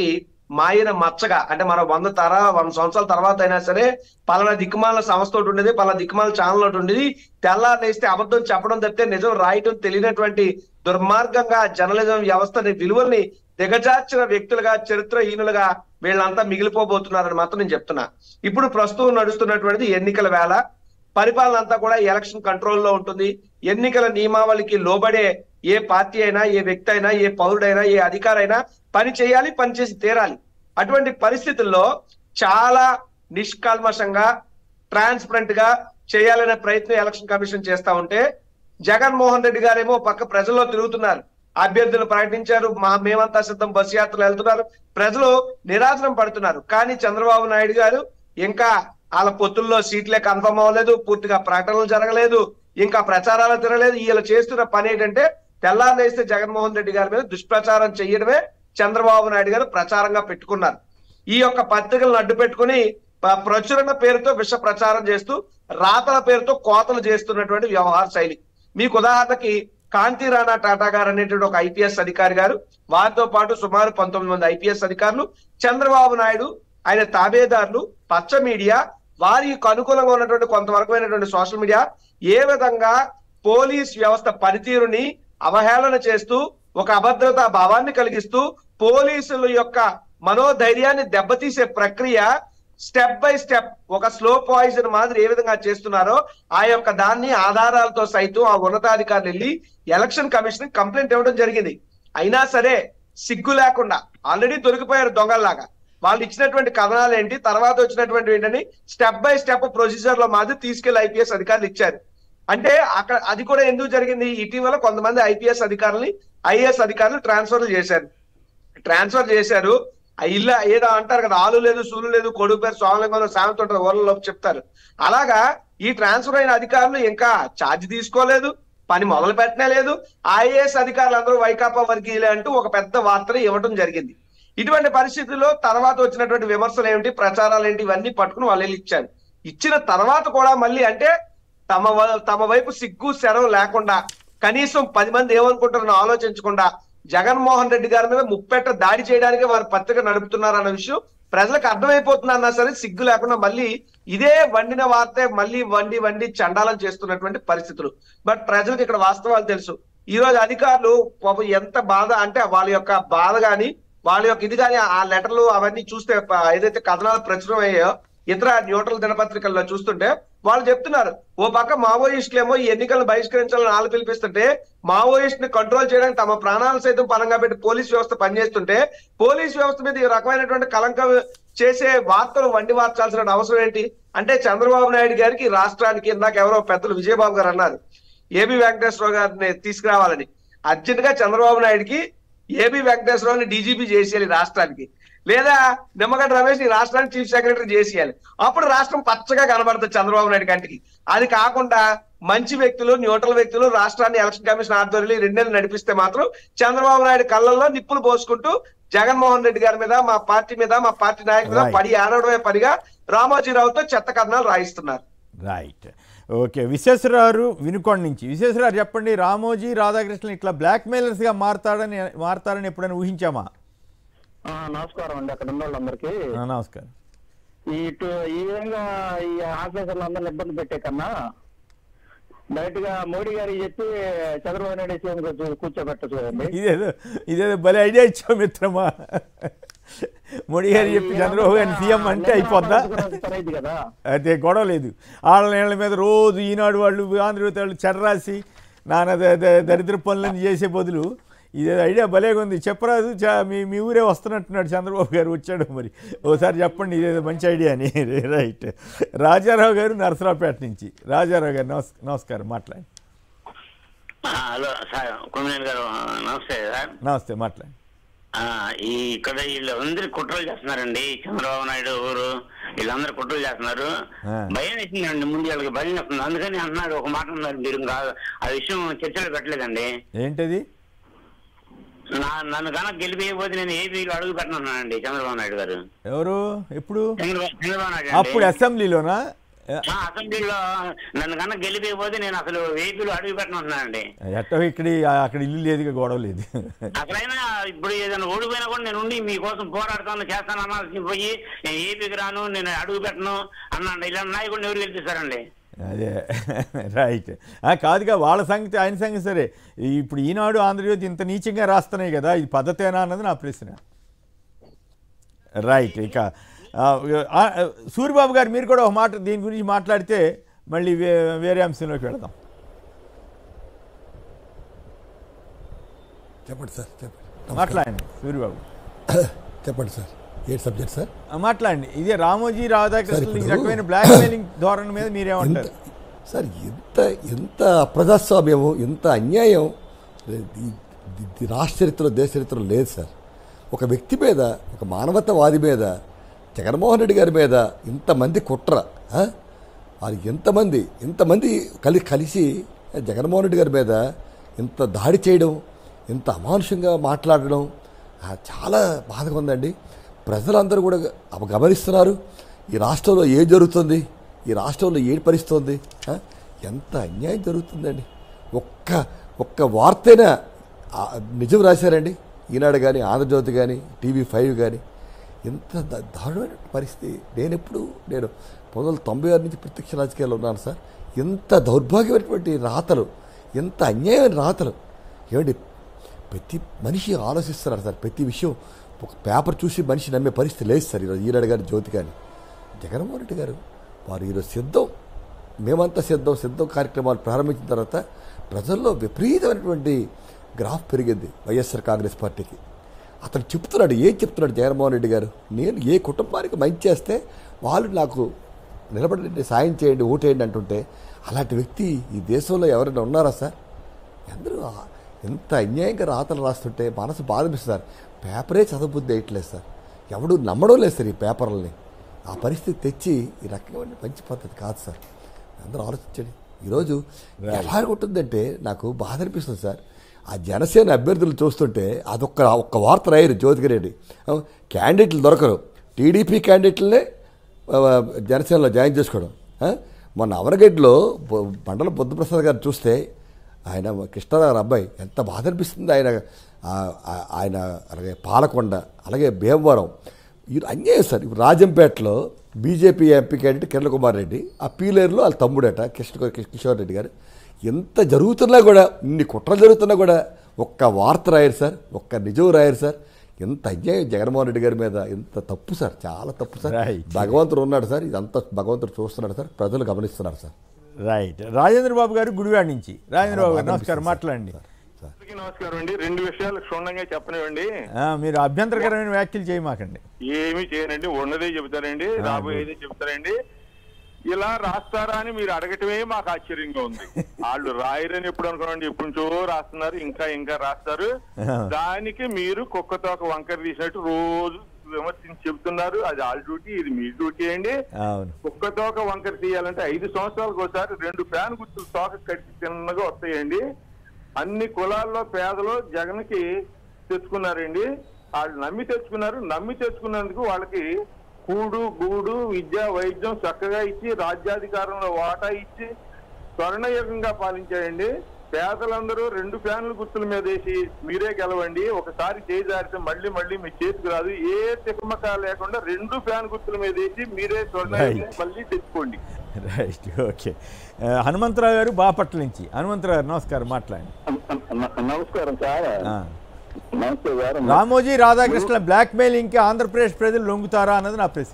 మాయన మచ్చగా అంటే మన వంద తర వంద సంవత్సరాల తర్వాత అయినా సరే పలానా దిక్కుమాల సంస్థ ఒకటి ఉండేది పలానా దిక్కుమాల ఛానల్ ఒకటి ఉండేది తెల్లారేస్తే అబద్ధం చెప్పడం తప్పితే నిజం రాయటం తెలియనటువంటి దుర్మార్గంగా జర్నలిజం వ్యవస్థని విలువల్ని దిగజార్చిన వ్యక్తులుగా చరిత్రహీనులుగా వీళ్ళంతా మిగిలిపోబోతున్నారని మాత్రం నేను చెప్తున్నా ఇప్పుడు ప్రస్తుతం నడుస్తున్నటువంటిది ఎన్నికల వేళ పరిపాలన అంతా కూడా ఎలక్షన్ కంట్రోల్లో ఉంటుంది ఎన్నికల నియమావళికి లోబడే ఏ పార్టీ అయినా ఏ వ్యక్తి అయినా ఏ పౌరుడైనా ఏ అధికారైనా పని చేయాలి పని చేసి తీరాలి అటువంటి పరిస్థితుల్లో చాలా నిష్కల్మషంగా ట్రాన్స్పరెంట్ గా చేయాలనే ప్రయత్నం ఎలక్షన్ కమిషన్ చేస్తా ఉంటే జగన్మోహన్ రెడ్డి గారేమో పక్క ప్రజల్లో తిరుగుతున్నారు అభ్యర్థులు ప్రకటించారు మా మేమంతా సిద్ధం బస్సు యాత్రలు వెళ్తున్నారు ప్రజలు నిరాశనం పడుతున్నారు కానీ చంద్రబాబు నాయుడు గారు ఇంకా వాళ్ళ పొత్తుల్లో సీట్లే కన్ఫర్మ్ అవ్వలేదు పూర్తిగా ప్రకటనలు జరగలేదు ఇంకా ప్రచారాలు తిరగలేదు వీళ్ళు చేస్తున్న పని ఏంటంటే తెల్లారేస్తే జగన్మోహన్ రెడ్డి గారి మీద దుష్ప్రచారం చేయడమే చంద్రబాబు నాయుడు గారు ప్రచారంగా పెట్టుకున్నారు ఈ యొక్క పత్రికలను అడ్డు పెట్టుకుని ప- ప్రచురణ పేరుతో విష ప్రచారం చేస్తూ రాతల పేరుతో కోతలు చేస్తున్నటువంటి వ్యవహార శైలి మీకు ఉదాహరణకి కాంతి రాణా టాటా గారు అనేటువంటి ఒక ఐపీఎస్ అధికారి గారు వారితో పాటు సుమారు పంతొమ్మిది మంది ఐపీఎస్ అధికారులు చంద్రబాబు నాయుడు ఆయన తాబేదారులు పచ్చ మీడియా వారికి అనుకూలంగా ఉన్నటువంటి కొంతవరకమైనటువంటి సోషల్ మీడియా ఏ విధంగా పోలీస్ వ్యవస్థ పనితీరుని అవహేళన చేస్తూ ఒక అభద్రతా భావాన్ని కలిగిస్తూ పోలీసుల యొక్క మనోధైర్యాన్ని దెబ్బతీసే ప్రక్రియ స్టెప్ బై స్టెప్ ఒక స్లో పాయిజన్ మాదిరి ఏ విధంగా చేస్తున్నారో ఆ యొక్క దాన్ని ఆధారాలతో సైతం ఆ ఉన్నతాధికారులు వెళ్ళి ఎలక్షన్ కమిషన్ కంప్లైంట్ ఇవ్వడం జరిగింది అయినా సరే సిగ్గు లేకుండా ఆల్రెడీ దొరికిపోయారు దొంగల్లాగా వాళ్ళు ఇచ్చినటువంటి కథనాలు ఏంటి తర్వాత వచ్చినటువంటి ఏంటని స్టెప్ బై స్టెప్ ప్రొసీజర్ లో మాది తీసుకెళ్లి ఐపీఎస్ అధికారులు ఇచ్చారు అంటే అక్కడ అది కూడా ఎందుకు జరిగింది ఇటీవల కొంతమంది ఐపీఎస్ అధికారులని ఐఏఎస్ అధికారులు ట్రాన్స్ఫర్ చేశారు ట్రాన్స్ఫర్ చేశారు ఆ ఇల్లు ఏదో అంటారు కదా ఆలు లేదు సూలు లేదు కొడుకు పేరు స్వామిలింగంలో సామెత ఉంటారు ఊర్లలో చెప్తారు అలాగా ఈ ట్రాన్స్ఫర్ అయిన అధికారులు ఇంకా ఛార్జ్ తీసుకోలేదు పని మొదలు పెట్టనే లేదు ఐఏఎస్ అధికారులు అందరూ వైకాపా వర్గీయులే అంటూ ఒక పెద్ద వార్తను ఇవ్వడం జరిగింది ఇటువంటి పరిస్థితుల్లో తర్వాత వచ్చినటువంటి విమర్శలు ఏమిటి ప్రచారాలు ఏంటి ఇవన్నీ పట్టుకుని వాళ్ళు వెళ్ళి ఇచ్చారు ఇచ్చిన తర్వాత కూడా మళ్ళీ అంటే తమ వ- తమ వైపు సిగ్గు శరం లేకుండా కనీసం పది మంది ఏమనుకుంటారని ఆలోచించకుండా జగన్మోహన్ రెడ్డి గారి మీద ముప్పెట్ట దాడి చేయడానికి వారు పత్రిక నడుపుతున్నారన్న విషయం ప్రజలకు అర్థమైపోతుంది అన్నా సరే సిగ్గు లేకుండా మళ్ళీ ఇదే వండిన వార్తే మళ్ళీ వండి వండి చండాలం చేస్తున్నటువంటి పరిస్థితులు బట్ ప్రజలకు ఇక్కడ వాస్తవాలు తెలుసు ఈ రోజు అధికారులు పాపం ఎంత బాధ అంటే వాళ్ళ యొక్క బాధ గాని వాళ్ళ యొక్క ఇది కానీ ఆ లెటర్లు అవన్నీ చూస్తే ప- ఏదైతే కథనాలు ప్రచురం అయ్యాయో ఇతర న్యూట్రల్ దినపత్రికల్లో చూస్తుంటే వాళ్ళు చెప్తున్నారు ఓ పక్క మావోయిస్టులేమో ఈ ఎన్నికలను బహిష్కరించాలని వాళ్ళు పిలిపిస్తుంటే మావోయిస్ట్ ని కంట్రోల్ చేయడానికి తమ ప్రాణాలు సైతం పరంగా పెట్టి పోలీస్ వ్యవస్థ పనిచేస్తుంటే పోలీస్ వ్యవస్థ మీద ఈ రకమైనటువంటి కలంకం చేసే వార్తలు వండి వార్చాల్సిన అవసరం ఏంటి అంటే చంద్రబాబు నాయుడు గారికి ఈ రాష్ట్రానికి ఇందాక ఎవరో పెద్దలు విజయబాబు గారు అన్నారు ఏబి వెంకటేశ్వరరావు గారిని తీసుకురావాలని అర్జెంట్ గా చంద్రబాబు నాయుడుకి ఏబి వెంకటేశ్వరరావుని డీజీపీ చేసేయాలి రాష్ట్రానికి లేదా నిమ్మగడ్డ రమేష్ ని రాష్ట్రానికి చీఫ్ సెక్రటరీ చేసేయాలి అప్పుడు రాష్ట్రం పచ్చగా కనబడుతుంది చంద్రబాబు నాయుడు కంటికి అది కాకుండా మంచి వ్యక్తులు న్యూట్రల్ వ్యక్తులు రాష్ట్రాన్ని ఎలక్షన్ కమిషన్ ఆధ్వర్యంలో ఈ రెండేళ్ళు నడిపిస్తే మాత్రం చంద్రబాబు నాయుడు కళ్ళల్లో నిప్పులు పోసుకుంటూ జగన్మోహన్ రెడ్డి గారి మీద మా పార్టీ మీద మా పార్టీ నాయకుల మీద Right. పడి ఆడడమే పనిగా రామోజీరావుతో చెత్త కథనాలు రాయిస్తున్నారు రైట్ ఓకే విశ్వేశ్వరరావు వినుకొండ నుంచి విశ్వేశ్వరరావు చెప్పండి రామోజీ రాధాకృష్ణ ఇట్లా బ్లాక్ మెయిలర్స్గా మారతాడని మారతారని ఎప్పుడైనా ఊహించామా ఆ, నమస్కారం అండి అక్కడ ఉన్న వాళ్ళందరికీ ఆ, నమస్కారం ఈ ఇటు- ఈ విధంగా ఈ ఆఫీసర్లు అందరిని ఇబ్బంది పెట్టే కన్నా డైరెక్ట్ గా మోడీ గారికి చెప్పి చంద్రబాబు నాయుడు సీఎం కూర్చో- కూర్చోబెట్టచ్చు కదండి ఇదేదో ఇదేదో భలే ఐడియా ఇచ్చావు మిత్రమా మోడీ గారు చెప్పి చంద్రబాబు గారిని సీఎం అంటే అయిపోద్దా పని అయింది కదా అయితే గొడవ లేదు వాళ్ళ నీళ్ళ మీద రోజు ఈనాడు వాళ్ళు ఆంధ్రజ్యోతి వాళ్ళు చెర్రాసి నాన్న ద- ద- దరిద్ర పనులను చేసే బదులు ఇదే ఐడియా భలేగా ఉంది చెప్పరాదు చా- మీ మీ ఊరే వస్తున్నట్టున్నాడు చంద్రబాబు గారు వచ్చాడు మరి ఓసారి చెప్పండి ఇదేదో మంచి ఐడియా అని రైట్ రాజారావు గారు నరసరావుపేట నుంచి రాజారావు గారు నమస్ నమస్కారం మాట్లాడండి ఆ, హలో సార్ కొమ్మినేని గారు ఆ, నమస్తే సార్ నమస్తే మాట్లాడండి ఆ, ఈ ఇక్కడ వీళ్ళు అందరు కుట్రలు చేస్తున్నారండి చంద్రబాబు నాయుడు ఊరు వీళ్ళందరూ కుట్రలు చేస్తున్నారు ఆ. భయం వేసిందండి ముందు వీళ్ళకి భయం వస్తుంది అందుకని అంటున్నారు ఒక మాట అన్నారు మీరు ఇంకా ఆ విషయం చర్చలో పెట్టలేదండి ఏంటది నా నన్ను కనుక గెలిపియకపోతే నేను ఏపీలో అడుగు పెట్టనున్నానండి చంద్రబాబు నాయుడు గారు ఎవరు ఎప్పుడు చంద్రబాబు చంద్రబాబు నాయుడు అప్పుడు అండి. అసెంబ్లీలోనా ఆ అసెంబ్లీలో నన్ను కన్నా గెలిపిపోతే నేను అసలు వెహికల్ అడుగు పెట్టనున్నానండి ఎట్టో ఇక్కడ అక్కడ ఇల్లు లేదు గొడవ లేదు అసలైనా ఇప్పుడు ఏదైనా ఓడిపోయినా కూడా నేను ఉండి మీకోసం పోరాడతాను చేస్తాను అనాల్సి పోయి నేను ఏపీకి రాను నేను అడుగు పెట్టను అన్నాను ఇలా నాయకుడిని ఎవరు గెలిపిస్తారండి అదే రైట్ ఆ, కాదుగా వాళ్ళ సంగతి ఆయన సంగతి సరే ఇప్పుడు ఈనాడు ఆంధ్రజ్యోతి ఇంత నీచంగా రాస్తున్నాయి కదా ఇది పద్ధతేనా అన్నది నా ప్రశ్న రైట్ ఇక ఆ, ఆ, సూరిబాబు గారు మీరు కూడా ఒక మాట దీని గురించి మాట్లాడితే మళ్ళీ వే వేరే అంశంలోకి వెళదాం చెప్పండి సార్ చెప్పండి మాట్లాడండి సూరిబాబు చెప్పండి సార్ ఏ సబ్జెక్ట్ సార్ ఆ, మాట్లాడండి ఇదే రామోజీ రాధాకృష్ణ ఈ ఇప్పుడు- రకమైన బ్లాక్ మెయిలింగ్ ధోరణి మీద ఎంత మీరేమంటారు సార్ ఎంత ఎంత అప్రజాస్వామ్యము ఎంత అన్యాయం ఈ- ఈ రాష్ట్ర చరిత్రలో దేశ చరిత్రలో లేదు సార్ ఒక వ్యక్తి మీద ఒక మానవతావాది మీద జగన్మోహన్ రెడ్డి గారి మీద ఇంతమంది కుట్ర ఆ? అది ఎంతమంది ఇంతమంది కలి కలిసి జగన్మోహన్ రెడ్డి గారి మీద ఇంత దాడి చేయడం ఇంత అమానుషంగా మాట్లాడడం ఆ, చాలా బాధగా ఉందండి ప్రజలందరూ కూడా అవ- గమనిస్తున్నారు ఈ రాష్ట్రంలో ఏం జరుగుతుంది ఈ రాష్ట్రంలో ఏం పరిస్థితుంది ఆ? ఎంత అన్యాయం జరుగుతుందండి ఒక్క ఒక్క వార్తైనా ఆ, నిజం రాశారండి ఈనాడు కానీ ఆంధ్రజ్యోతి కానీ టీవీ ఫైవ్ కానీ ఎంత ద- దారుణమైన పరిస్థితి నేను ఎప్పుడు నేను పంతొమ్మిది వందల తొంభై ఆరు నుంచి ప్రత్యక్ష రాజకీయాల్లో ఉన్నాను సార్ ఎంత దౌర్భాగ్యమైనటువంటి రాతలు ఎంత అన్యాయమైన రాతలు ఏమండి ప్రతి మనిషి ఆలోచిస్తున్నారు సార్ ప్రతి విషయం ఒక పేపర్ చూసి మనిషి నమ్మే పరిస్థితి లేదు సార్ ఈరోజు ఈనాడు గారి జ్యోతి కానీ జగన్మోహన్ రెడ్డి గారు వారు ఈరోజు సిద్ధం మేమంతా సిద్ధం సిద్ధం కార్యక్రమాలు ప్రారంభించిన తర్వాత ప్రజల్లో విపరీతమైనటువంటి గ్రాఫ్ పెరిగింది వైఎస్ఆర్ కాంగ్రెస్ పార్టీకి అతను చెప్తున్నాడు ఏం చెప్తున్నాడు జగన్మోహన్ రెడ్డి గారు నేను ఏ కుటుంబానికి మంచి చేస్తే వాళ్ళు నాకు నిలబడండి సాయం చేయండి ఓటేయండి అంటుంటే అలాంటి వ్యక్తి ఈ దేశంలో ఎవరైనా ఉన్నారా సార్ అందరూ ఆ- ఎంత అన్యాయంగా రాతలు రాస్తుంటే మనసు బాధపిస్తుంది సార్ పేపరే చదవబుద్ధి వేయట్లేదు సార్ ఎవడు నమ్మడం లేదు సార్ ఈ పేపర్లని ఆ పరిస్థితి తెచ్చి ఈ రకమైన మంచి పద్ధతి కాదు సార్ అందరూ ఆలోచించండి ఈరోజు ఎలా ఉంటుందంటే నాకు బాధ అనిపిస్తుంది సార్ ఆ జనసేన అభ్యర్థులు చూస్తుంటే అదొక్క ఒక్క వార్త రాయరు జ్యోతిగిరెడ్డి క్యాండిడేట్లు దొరకరు టీడీపీ క్యాండిడేట్లనే ఆ, జనసేనలో జాయిన్ చేసుకోవడం ఆ? మొన్న అవరగడ్డలో బొ- మండల బుద్ధప్రసాద్ గారు చూస్తే ఆయన కృష్ణారావు అబ్బాయి ఎంత బాధ అనిపిస్తుంది ఆయన ఆ- ఆ- ఆయన అలాగే పాలకొండ అలాగే భీమవరం ఇది అన్యాయం సార్ ఇప్పుడు రాజంపేటలో BJP MP candidate Kiran Kumar Reddy ఆ పీలేరులో వాళ్ళ తమ్ముడట కృష్ణ కిషోర్ రెడ్డి గారు ఎంత జరుగుతున్నా కూడా ఇన్ని కుట్రలు జరుగుతున్నా కూడా ఒక్క వార్త రాయరు సార్ ఒక్క నిజం రాయరు సార్ ఎంత అన్యాయం జగన్మోహన్ రెడ్డి గారి మీద ఎంత తప్పు సార్ చాలా తప్పు సార్ Right. భగవంతుడు ఉన్నాడు సార్ ఇదంతా భగవంతుడు చూస్తున్నాడు సార్ ప్రజలు గమనిస్తున్నారు సార్ రైట్ రాజేంద్ర బాబు గారు గుడివాడ నుంచి రాజేంద్ర బాబు గారు నమస్కారం మాట్లాడండి అందరికీ నమస్కారం అండి రెండు విషయాలు క్షుణ్ణంగా చెప్పనివ్వండి ఆ, మీరు అభ్యంతరకరమైన వ్యాఖ్యలు చేయమాకండి ఏమి చేయనండి ఉన్నదే చెబుతారండి రాబోయేదే చెబుతారండి ఇలా రాస్తారా అని మీరు అడగటమే మాకు ఆశ్చర్యంగా ఉంది వాళ్ళు రాయరని ఎప్పుడు అనుకోండి ఎప్పుడు నుంచో రాస్తున్నారు ఇంకా ఇంకా రాస్తారు దానికి మీరు కుక్కతోక వంకర తీసినట్టు రోజు విమర్శించి చెబుతున్నారు అది వాళ్ళ డ్యూటీ ఇది మీ డ్యూటీ అండి అవును కుక్క తోక వంకర తీయాలంటే ఐదు సంవత్సరాలకు ఒకసారి రెండు ఫ్యాన్ గుర్తులు తోక కట్టి చిన్నగా వస్తాయండి అన్ని కులాల్లో పేదలు జగన్కి తెచ్చుకున్నారండి వాళ్ళు నమ్మి తెచ్చుకున్నారు నమ్మి తెచ్చుకున్నందుకు వాళ్ళకి కూడు గూడు విద్య వైద్యం చక్కగా ఇచ్చి రాజ్యాధికారంలో వాటా ఇచ్చి స్వర్ణయుగంగా పాలించాయండి పేదలందరూ రెండు ఫ్యాన్ల గుర్తుల మీద వేసి మీరే గెలవండి ఒకసారి చేయి జారితే మళ్ళీ మళ్ళీ మీ చేతికి రాదు ఏ తికమక లేకుండా రెండు ఫ్యాన్ గుర్తుల మీద వేసి మీరే స్వర్ణయుగం Right. మళ్ళీ తెచ్చుకోండి రైట్ ఓకే ఆ, హనుమంతరావు గారు బాపట్ల నుంచి హనుమంతరావు గారు నమస్కారం మాట్లాడండి నమస్కారం సార్ ఆ. నమస్తే సార్ రామోజీ రాధాకృష్ణ బ్లాక్ మెయిలింగ్కి ఆంధ్రప్రదేశ్ ప్రజలు లొంగుతారా అన్నది నా ప్రశ్న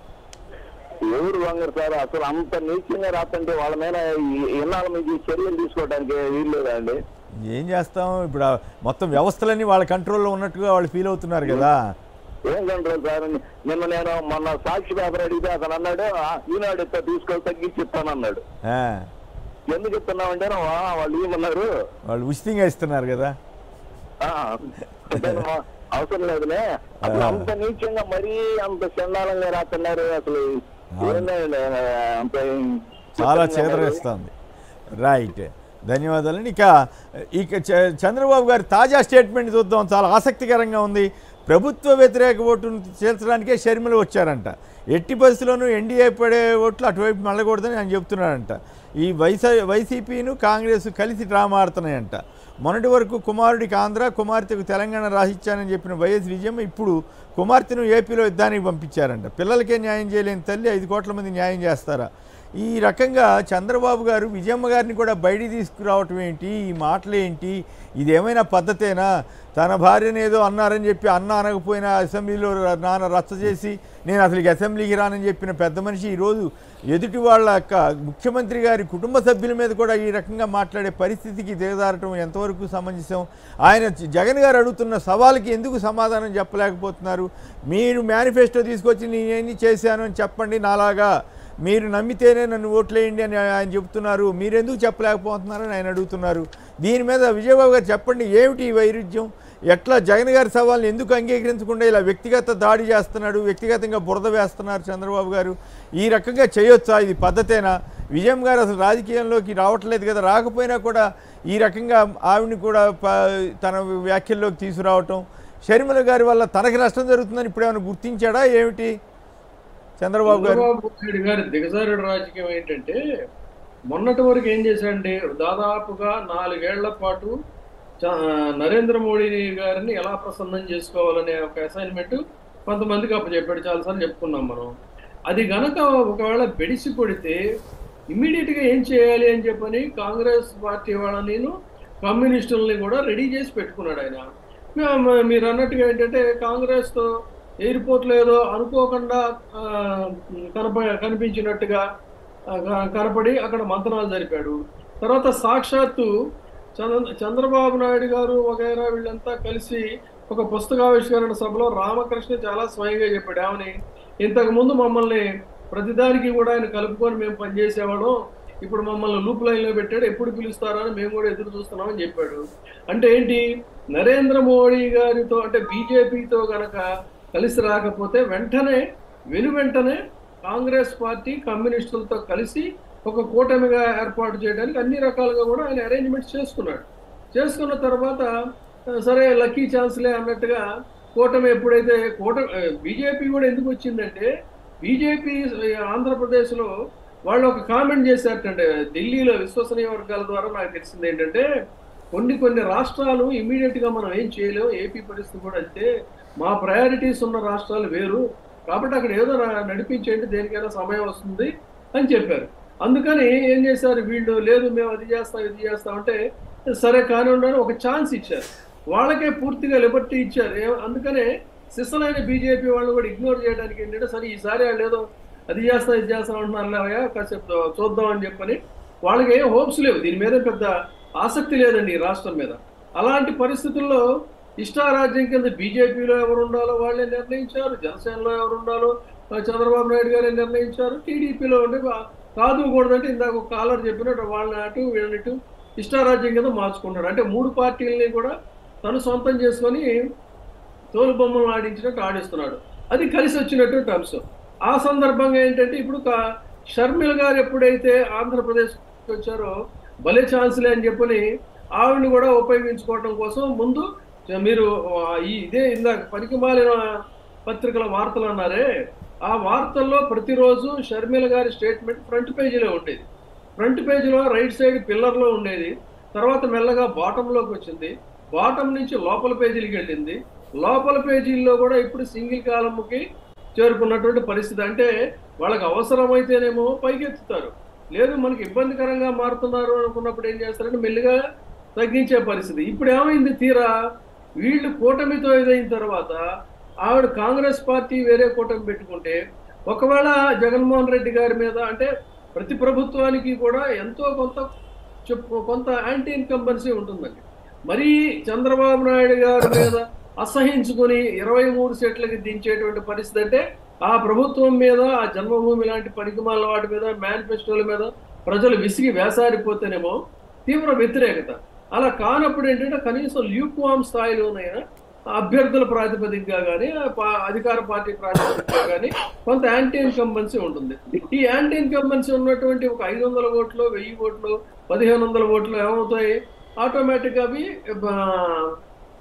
ఎవరు వంగరు సార్ అసలు అంత నీచంగా రాతంటే వాళ్ళ మీద ఈ- ఇన్నాళ్ళ మీద ఈ చర్యలు తీసుకోవడానికి వీలు లేదా అండి ఏం చేస్తాం ఇప్పుడు ఆ మొత్తం వ్యవస్థలన్నీ వాళ్ళ కంట్రోల్లో ఉన్నట్టుగా వాళ్ళు ఫీల్ అవుతున్నారు కదా ఏం కంట్రోల్ సార్ నిన్న నేను మొన్న సాక్షి పేపర్ అడిగితే అతను అన్నాడు "ఆ, ఈనాడు ఇస్తా తీసుకొని తగ్గించి ఇస్తానన్నాడు ఆ, ఎందుకు ఇస్తున్నామంటే "ఆ, వాళ్ళు ఏమన్నారు వాళ్ళు ఉచితంగా ఇస్తున్నారు కదా "ఆ, అంటే మా- అవసరం లేదులే అసలు ఆ. అంత నీచంగా మరీ అంత చండాలంగా రాస్తున్నారు అసలు ఏందండి, అంత చాలా చేదరిస్తుంది రైట్ ధన్యవాదాలండి ఇక ఇక చ- చంద్రబాబు గారి తాజా స్టేట్మెంట్ చూద్దాం చాలా ఆసక్తికరంగా ఉంది ప్రభుత్వ వ్యతిరేక ఓటును చేర్చడానికే షర్మిల వచ్చారంట ఎట్టి పరిస్థితుల్లోనూ ఎన్డీఏ పడే ఓట్లు అటువైపు మళ్ళకూడదని ఆయన చెప్తున్నారంట ఈ వైసీ వైసీపీను కాంగ్రెస్ కలిసి డ్రామా ఆడుతున్నాయంట మొన్నటి వరకు కుమారుడికి ఆంధ్ర కుమార్తెకు తెలంగాణ రాసిచ్చానని చెప్పిన వైఎస్ విజయం ఇప్పుడు కుమార్తెను ఏపీలో యుద్ధానికి పంపించారంట పిల్లలకే న్యాయం చేయలేని తల్లి ఐదు కోట్ల మంది న్యాయం చేస్తారా ఈ రకంగా చంద్రబాబు గారు విజయమ్మ గారిని కూడా బయటికి తీసుకురావటం ఏంటి ఈ మాటలు ఏంటి ఇదేమైనా పద్ధతేనా తన భార్యను ఏదో అన్నారని చెప్పి అన్న అనకపోయినా అసెంబ్లీలో ర- నాన్న రచ్చ చేసి నేను అసలు ఈ అసెంబ్లీకి రానని చెప్పిన పెద్ద మనిషి ఈరోజు ఎదుటి వాళ్ళ యొక్క ముఖ్యమంత్రి గారి కుటుంబ సభ్యుల మీద కూడా ఈ రకంగా మాట్లాడే పరిస్థితికి దిగజారటం ఎంతవరకు సమంజసం ఆయన జ- జగన్ గారు అడుగుతున్న సవాల్కి ఎందుకు సమాధానం చెప్పలేకపోతున్నారు మీరు మేనిఫెస్టో తీసుకొచ్చి నేనేం చేశాను అని చెప్పండి నాలాగా మీరు నమ్మితేనే నన్ను ఓట్లేయండి అని ఆయన చెప్తున్నారు మీరెందుకు చెప్పలేకపోతున్నారని ఆయన అడుగుతున్నారు దీని మీద విజయబాబు గారు చెప్పండి ఏమిటి ఈ వైరుధ్యం ఎట్లా జగన్ గారి సవాల్ని ఎందుకు అంగీకరించకుండా ఇలా వ్యక్తిగత దాడి చేస్తున్నాడు వ్యక్తిగతంగా బురద వేస్తున్నారు చంద్రబాబు గారు ఈ రకంగా చేయొచ్చా ఇది పద్ధతేనా విజయం గారు అసలు రాజకీయంలోకి రావట్లేదు కదా రాకపోయినా కూడా ఈ రకంగా ఆవిడని కూడా ప- తన వ్యాఖ్యల్లోకి తీసుకురావటం షర్మిల గారి వల్ల తనకి నష్టం జరుగుతుందని ఇప్పుడు ఏమైనా గుర్తించాడా ఏమిటి చంద్రబాబు గారు చంద్రబాబు నాయుడు గారి దిగజారుడు రాజకీయం ఏంటంటే మొన్నటి వరకు ఏం చేశాడంటే దాదాపుగా నాలుగేళ్ల పాటు చ- నరేంద్ర మోడీ గారిని ఎలా ప్రసన్నం చేసుకోవాలనే ఒక అసైన్మెంట్ కొంతమందికి అప్పచెప్పాడు చాలాసార్లు చెప్పుకున్నాం మనం అది గనక ఒకవేళ బెడిసి కొడితే ఇమ్మీడియట్ గా ఏం చేయాలి అని చెప్పని కాంగ్రెస్ పార్టీ వాళ్ళని కమ్యూనిస్టుల్ని కూడా రెడీ చేసి పెట్టుకున్నాడు ఆయన మీ- మీరు అన్నట్టుగా ఏంటంటే కాంగ్రెస్ తో ఎయిర్పోర్ట్ లో ఏదో అనుకోకుండా ఆ, కనప కనిపించినట్టుగా ఆ, క- కనపడి అక్కడ మంతనాలు జరిపాడు తర్వాత సాక్షాత్తు చంద్ర చంద్రబాబు నాయుడు గారు వగైరా వీళ్ళంతా కలిసి ఒక పుస్తకావిష్కరణ సభలో రామకృష్ణ చాలా స్వయంగా చెప్పాడు ఏమని ఇంతకు ముందు మమ్మల్ని ప్రతిదానికి కూడా ఆయన కలుపుకొని మేము పనిచేసేవాళ్ళం ఇప్పుడు మమ్మల్ని లూప్ లైన్ లో పెట్టాడు ఎప్పుడు పిలుస్తారా అని మేము కూడా ఎదురు చూస్తున్నామని చెప్పాడు అంటే ఏంటి నరేంద్ర మోడీ గారితో అంటే బీజేపీతో గనక కలిసి రాకపోతే వెంటనే వెను వెంటనే కాంగ్రెస్ పార్టీ కమ్యూనిస్టులతో కలిసి ఒక కూటమిగా ఏర్పాటు చేయడానికి అన్ని రకాలుగా కూడా ఆయన అరేంజ్మెంట్స్ చేసుకున్నాడు చేసుకున్న తర్వాత ఆ, సరే లక్కీ ఛాన్స్లే అన్నట్టుగా కూటమి ఎప్పుడైతే కూట బీజేపీ కూడా ఎందుకు వచ్చిందంటే బీజేపీ ఆంధ్రప్రదేశ్లో వాళ్ళు ఒక కామెంట్ చేశారటంటే ఢిల్లీలో విశ్వసనీయ వర్గాల ద్వారా నాకు తెలిసింది ఏంటంటే కొన్ని కొన్ని రాష్ట్రాలు ఇమీడియట్ గా మనం ఏం చేయలేము ఏపీ పరిస్థితి కూడా అంతే మా ప్రయారిటీస్ ఉన్న రాష్ట్రాలు వేరు కాబట్టి అక్కడ ఏదో న- నడిపించేయండి దేనికైనా సమయం వస్తుంది అని చెప్పారు అందుకని ఏం చేశారు వీళ్ళు లేదు మేము అది చేస్తాం ఇది చేస్తాం అంటే సరే కాని ఉండని ఒక ఛాన్స్ ఇచ్చారు వాళ్ళకే పూర్తిగా లిబర్టీ ఇచ్చారు ఏ- అందుకనే సిస్సలైన బీజేపీ వాళ్ళు కూడా ఇగ్నోర్ చేయడానికి ఏంటంటే సరే ఈసారి వాళ్ళు ఏదో అది చేస్తాం ఇది చేస్తాం అంటున్నారు లేవయ్యా కాసేపు చూద్దాం అని చెప్పని వాళ్ళకి ఏం హోప్స్ లేవు దీని మీద పెద్ద ఆసక్తి లేదండి ఈ రాష్ట్రం మీద అలాంటి పరిస్థితుల్లో ఇష్టారాజ్యం కింద బీజేపీలో ఎవరు ఉండాలో వాళ్ళే నిర్ణయించారు జనసేనలో ఎవరు ఉండాలో ఆ, చంద్రబాబు నాయుడు గారే నిర్ణయించారు టీడీపీలో ఉండే వా- కాదు కూడదంటే ఇందాక ఒక కాలర్ చెప్పినట్టు వాళ్ళని అటు వీళ్ళని ఇటు ఇష్టారాజ్యం కింద మార్చుకున్నాడు అంటే మూడు పార్టీలని కూడా తను సొంతం చేసుకొని తోలు బొమ్మలు ఆడించినట్టు ఆడిస్తున్నాడు అది కలిసి వచ్చినటువంటి అంశం ఆ సందర్భంగా ఏంటంటే ఇప్పుడు కా- షర్మిల గారు ఎప్పుడైతే ఆంధ్రప్రదేశ్ వచ్చారో భలే ఛాన్స్లే అని చెప్పని ఆవిడని కూడా ఉపయోగించుకోవడం కోసం ముందు మీరు ఆ, ఈ ఇదే ఇందాక పనికిమాలిన పత్రికల వార్తలు అన్నారే ఆ వార్తల్లో ప్రతిరోజు షర్మిల గారి స్టేట్మెంట్ ఫ్రంట్ పేజీలో ఉండేది ఫ్రంట్ పేజీలో రైట్ సైడ్ పిల్లర్లో ఉండేది తర్వాత మెల్లగా బాటంలోకి వచ్చింది బాటం నుంచి లోపల పేజీలకి వెళ్ళింది లోపల పేజీల్లో కూడా ఇప్పుడు సింగిల్ కాలమ్కి చేరుకున్నటువంటి పరిస్థితి అంటే వాళ్ళకి అవసరమైతేనేమో పైకెత్తుతారు లేదు మనకి ఇబ్బందికరంగా మారుతున్నారు అనుకున్నప్పుడు ఏం చేస్తారంటే మెల్లిగా తగ్గించే పరిస్థితి ఇప్పుడు ఏమైంది తీరా వీళ్ళు కూటమితో ఇదైన తర్వాత ఆవిడ కాంగ్రెస్ పార్టీ వేరే కూటమి పెట్టుకుంటే ఒకవేళ జగన్మోహన్ రెడ్డి గారి మీద అంటే ప్రతి ప్రభుత్వానికి కూడా ఎంతో కొంత చెప్పు కొంత యాంటీ ఇన్కంబెన్సీ ఉంటుందండి మరీ చంద్రబాబు నాయుడు గారి మీద అసహించుకుని ఇరవై మూడు సీట్లకి దించేటువంటి పరిస్థితి అంటే ఆ ప్రభుత్వం మీద ఆ జన్మభూమి లాంటి పనికిమాల వాటి మీద మేనిఫెస్టోల మీద ప్రజలు విసిగి వేసారిపోతేనేమో తీవ్ర వ్యతిరేకత అలా కానప్పుడు ఏంటంటే కనీసం ల్యూక్వామ్ స్థాయిలోనైనా అభ్యర్థుల ప్రాతిపదికగా కానీ అధికార పార్టీ ప్రాతిపదికగా కానీ కొంత యాంటీ ఇన్కంబెన్సీ ఉంటుంది ఈ యాంటీ ఇన్కంబెన్సీ ఉన్నటువంటి ఒక ఐదు వందల ఓట్లు వెయ్యి ఓట్లు పదిహేను వందల ఓట్లు ఏమవుతాయి ఆటోమేటిక్ అవి ఆ,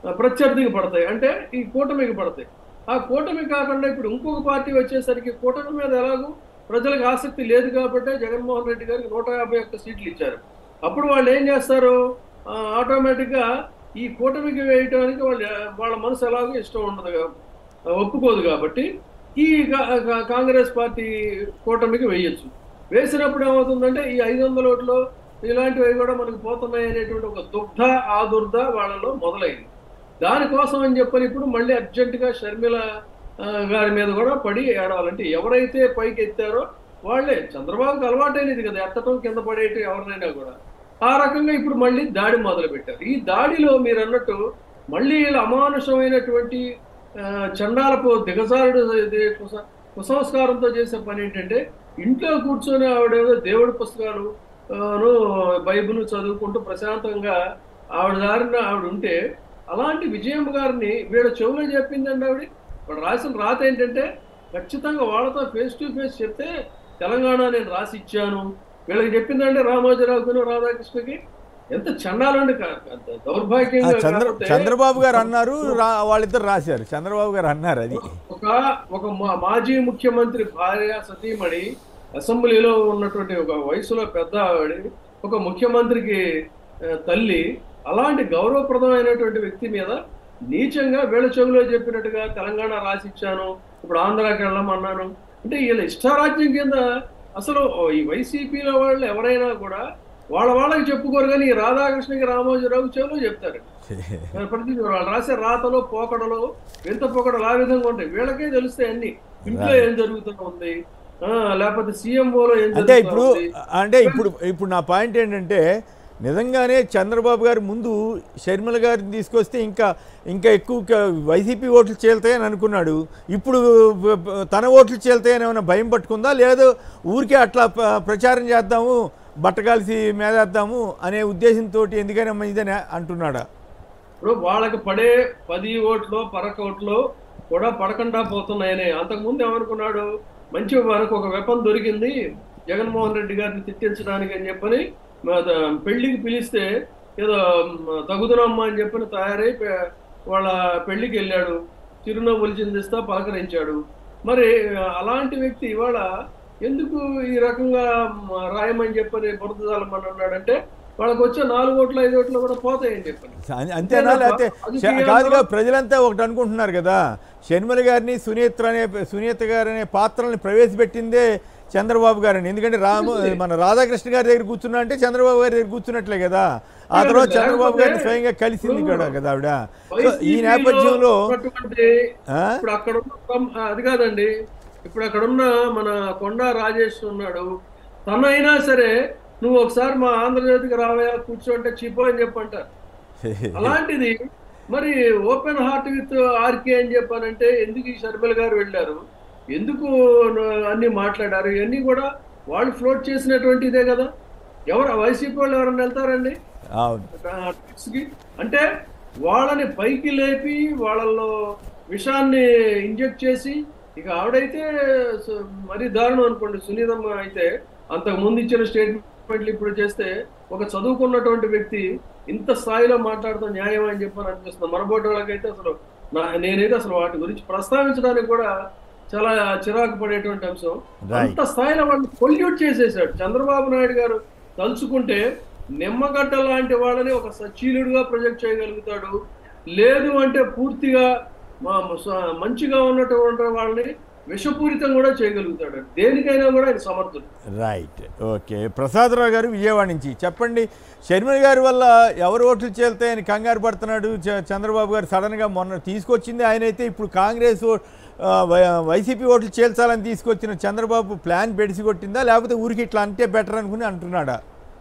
ఆ, ప్రత్యర్థికి పడతాయి అంటే ఈ కూటమికి పడతాయి ఆ కూటమి కాకుండా ఇప్పుడు ఇంకొక పార్టీ వచ్చేసరికి కూటమి మీద ఎలాగో ప్రజలకు ఆసక్తి లేదు కాబట్టి జగన్మోహన్ రెడ్డి గారికి నూట యాభై ఒక్క సీట్లు ఇచ్చారు అప్పుడు వాళ్ళు ఏం చేస్తారు ఆ, ఆటోమేటిక్గా ఈ కూటమికి వేయటానికి వాళ్ళు వాళ్ళ మనసు ఎలాగో ఇష్టం ఉండదు కా- ఒప్పుకోదు కాబట్టి ఈ కా- కా- కాంగ్రెస్ పార్టీ కూటమికి వేయొచ్చు వేసినప్పుడు ఏమవుతుందంటే ఈ ఐదు వందల ఓట్లు ఇలాంటివి కూడా మనకు పోతున్నాయి అనేటువంటి ఒక దుగ్ధ ఆదుర్ద వాళ్ళలో మొదలైంది దానికోసం అని చెప్పని ఇప్పుడు మళ్ళీ అర్జెంటుగా షర్మిల ఆ, గారి మీద కూడా పడి ఏడవాలంటే ఎవరైతే పైకి ఎత్తారో వాళ్ళే చంద్రబాబుకి అలవాటైనది కదా ఎత్తటం కింద పడేటి ఎవరినైనా కూడా ఆ రకంగా ఇప్పుడు మళ్ళీ దాడి మొదలు పెట్టారు ఈ దాడిలో మీరు అన్నట్టు మళ్ళీ వీళ్ళ అమానుషమైనటువంటి ఆ, చండాలపు దిగజారుడు ఇది కుస- కుసంస్కారంతో చేసే పని ఏంటంటే ఇంట్లో కూర్చొని ఆవిడేదో దేవుడి పుస్తకాలు ఆను, బైబిల్ చదువుకుంటూ ప్రశాంతంగా ఆవిడ దారిన ఆవిడ ఉంటే అలాంటి విజయమ్మ గారిని వీళ్ళ చెవులో చెప్పిందండి ఆవిడ వాడు రాసిన రాత ఏంటంటే ఖచ్చితంగా వాళ్ళతో ఫేస్ టు ఫేస్ చెప్తే తెలంగాణ నేను రాసి ఇచ్చాను వీళ్ళకి చెప్పిందంటే రామోజీరావుకును రాధాకృష్ణకి ఎంత చండాలండి కా- అంత ఆ, దౌర్భాగ్యంగా చంద్ర కాకపోతే చంద్రబాబు గారు అన్నారు రా- వాళ్ళిద్దరు రాశారు చంద్రబాబు గారు అన్నారు అది ఒక ఒక మా- మాజీ ముఖ్యమంత్రి భార్య సతీమణి అసెంబ్లీలో ఉన్నటువంటి ఒక వయసులో పెద్ద ఆవిడ ఒక ముఖ్యమంత్రికి ఆ, తల్లి అలాంటి గౌరవప్రదమైనటువంటి వ్యక్తి మీద నీచంగా వీళ్ళ చెవిలో చెప్పినట్టుగా తెలంగాణ రాసిచ్చాను ఇప్పుడు ఆంధ్రాకి వెళ్ళమన్నాను అంటే వీళ్ళ ఇష్టారాజ్యం కింద అసలు ఈ వైసీపీలో వాళ్ళు ఎవరైనా కూడా వాళ్ళ వాళ్ళకి చెప్పుకోరు కానీ ఈ రాధాకృష్ణకి రామోజీరావు చెవిలో చెప్తారు మరి ప్రతి వాళ్ళు రాసే రాతలో పోకడలో వింత పోకడలు ఆ విధంగా ఉంటాయి వీళ్ళకే తెలుస్తాయి అన్ని ఇంట్లో ఏం జరుగుతూ ఉంది ఆ, లేకపోతే సీఎంఓలో ఏం అంటే జరుగుతూ ఇప్పుడు ఉంది అంటే ఇప్పుడు ఇప్పుడు నా పాయింట్ ఏంటంటే నిజంగానే చంద్రబాబు గారు ముందు షర్మిల గారిని తీసుకొస్తే ఇంకా ఇంకా ఎక్కువ క- వైసీపీ ఓట్లు చేల్తాయని అనుకున్నాడు ఇప్పుడు బ- బ- తన ఓట్లు చేల్తాయని ఏమైనా భయం పట్టుకుందా లేదు ఊరికే అట్లా ప- ప్రచారం చేద్దాము బట్టగాల్సి మేదేద్దాము అనే ఉద్దేశంతో ఎందుకైనా మంచిదని అంటున్నాడా ఇప్పుడు వాళ్ళకి పడే పది ఓట్లు పరక ఓట్లు కూడా పడకుండా పోతున్నాయని అంతకుముందు ఏమనుకున్నాడు మంచి మనకు ఒక వెపన్ దొరికింది జగన్మోహన్ రెడ్డి గారిని తిట్టించడానికి అని చెప్పని మా ద- పెళ్లికి పిలిస్తే ఏదో మ్, తగుదనమ్మా అని చెప్పని తయారై పె- వాళ్ళ పెళ్లికి వెళ్ళాడు చిరునవ్వులు చిందిస్తా పలకరించాడు మరి అలాంటి వ్యక్తి ఇవాళ ఎందుకు ఈ రకంగా మ్, రాయమని చెప్పని బురదజాలమని అన్నాడంటే వాళ్ళకి వచ్చే నాలుగు ఓట్లు ఐదు ఓట్లు కూడా పోతాయని చెప్పని అం- అంతేనా లేకపోతే అది శ- తీయాలా? కాదుగా ప్రజలంతా ఒకటి అనుకుంటున్నారు కదా షర్మిల గారిని సునీత అనే సునీత గారు అనే పాత్రల్ని ప్రవేశపెట్టిందే చంద్రబాబు గారని ఎందుకంటే రాము మన రాధాకృష్ణ గారి దగ్గర కూర్చున్నా అంటే చంద్రబాబు గారి దగ్గర కూర్చున్నట్లే కదా ఆ తర్వాత చంద్రబాబు గారిని స్వయంగా కలిసింది కూడా కదా ఆవిడ సో ఈ వైసీపీలో నేపథ్యంలో ఉన్నటువంటి ఆ? ఇప్పుడు అక్కడ ఉన్న కం- అది కాదండి ఇప్పుడు అక్కడ ఉన్న మన కొండా రాజేష్ ఉన్నాడు తనైనా సరే నువ్వు ఒకసారి మా ఆంధ్రజ్యోతికి రావయా కూర్చోంటే చీపో అని చెప్పంటారు అలాంటిది మరి ఓపెన్ హార్ట్ విత్ ఆర్కే అని చెప్పానంటే ఎందుకు ఈ షర్మిల గారు వెళ్ళారు ఎందుకు న- అన్ని మాట్లాడారు ఇవన్నీ కూడా వాళ్ళు ఫ్లోట్ చేసినటువంటి ఇదే కదా ఎవరు వైసీపీ వాళ్ళు ఎవరైనా వెళ్తారండి అవును ట్రిప్స్ కి అంటే వాళ్ళని పైకి లేపి వాళ్ళల్లో విషాన్ని ఇంజెక్ట్ చేసి ఇక ఆవిడైతే స- మరీ దారుణం అనుకోండి సునీతమ్మ అయితే అంతకు ముందు ఇచ్చిన స్టేట్మెంట్లు ఇప్పుడు చేస్తే ఒక చదువుకున్నటువంటి వ్యక్తి ఇంత స్థాయిలో మాట్లాడుతూ న్యాయం అని చెప్పని అనిపిస్తుంది మనబోటి వాళ్ళకైతే అసలు నా నేనైతే అసలు వాటి గురించి ప్రస్తావించడానికి కూడా చాలా చిరాకు పడేటువంటి అంశం Right. అంత స్థాయిలో వాళ్ళు పొల్యూట్ చేసేసాడు చంద్రబాబు నాయుడు గారు తలుచుకుంటే నిమ్మగడ్డ లాంటి వాళ్ళని ఒక సచీలుడిగా ప్రొజెక్ట్ చేయగలుగుతాడు లేదు అంటే పూర్తిగా మా స- మంచిగా ఉన్నటువంటి వాళ్ళని విషపూరితం కూడా చేయగలుగుతాడు దేనికైనా కూడా ఆయన సమర్థుడు రైట్ ఓకే ప్రసాదరావు గారు విజయవాడ నుంచి చెప్పండి షర్మిల గారి వల్ల ఎవరు ఓట్లు చేల్తాయని కంగారు పడుతున్నాడు చ- చంద్రబాబు గారు సడన్గా మొన్న తీసుకొచ్చింది ఆయన అయితే ఇప్పుడు కాంగ్రెస్ ఓ- ఆ, వై- వైసీపీ ఓట్లు చేల్చాలని తీసుకొచ్చిన చంద్రబాబు ప్లాన్ బెడిసి కొట్టిందా లేకపోతే ఊరికి ఇట్లా అంటే బెటర్ అనుకుని అంటున్నాడా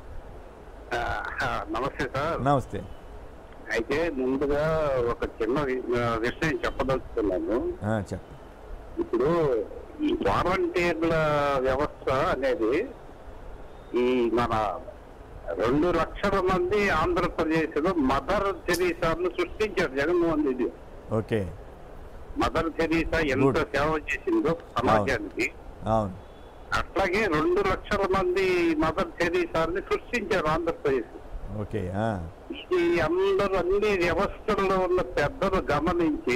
ఆ, నమస్తే సార్ నమస్తే అయితే ముందుగా ఒక చిన్న వి- ఆ, విషయం చెప్పదలుచుకున్నాను ఆ, చెప్ప ఇప్పుడు ఈ వాలంటీర్ల వ్యవస్థ అనేది ఈ మన రెండు లక్షల మంది ఆంధ్రప్రదేశ్ లో మదర్ తెరీసాను సృష్టించారు Jaganmohan Reddy okay mother Teresa ఎంత Good. సేవ చేసిందో సమాజానికి అవును అట్లాగే రెండు లక్షల మంది మదర్ తెరీసాని సృష్టించారు ఆంధ్రప్రదేశ్ ఓకే ఆ. ఈ అందరూ అన్ని వ్యవస్థల్లో ఉన్న పెద్దలు గమనించి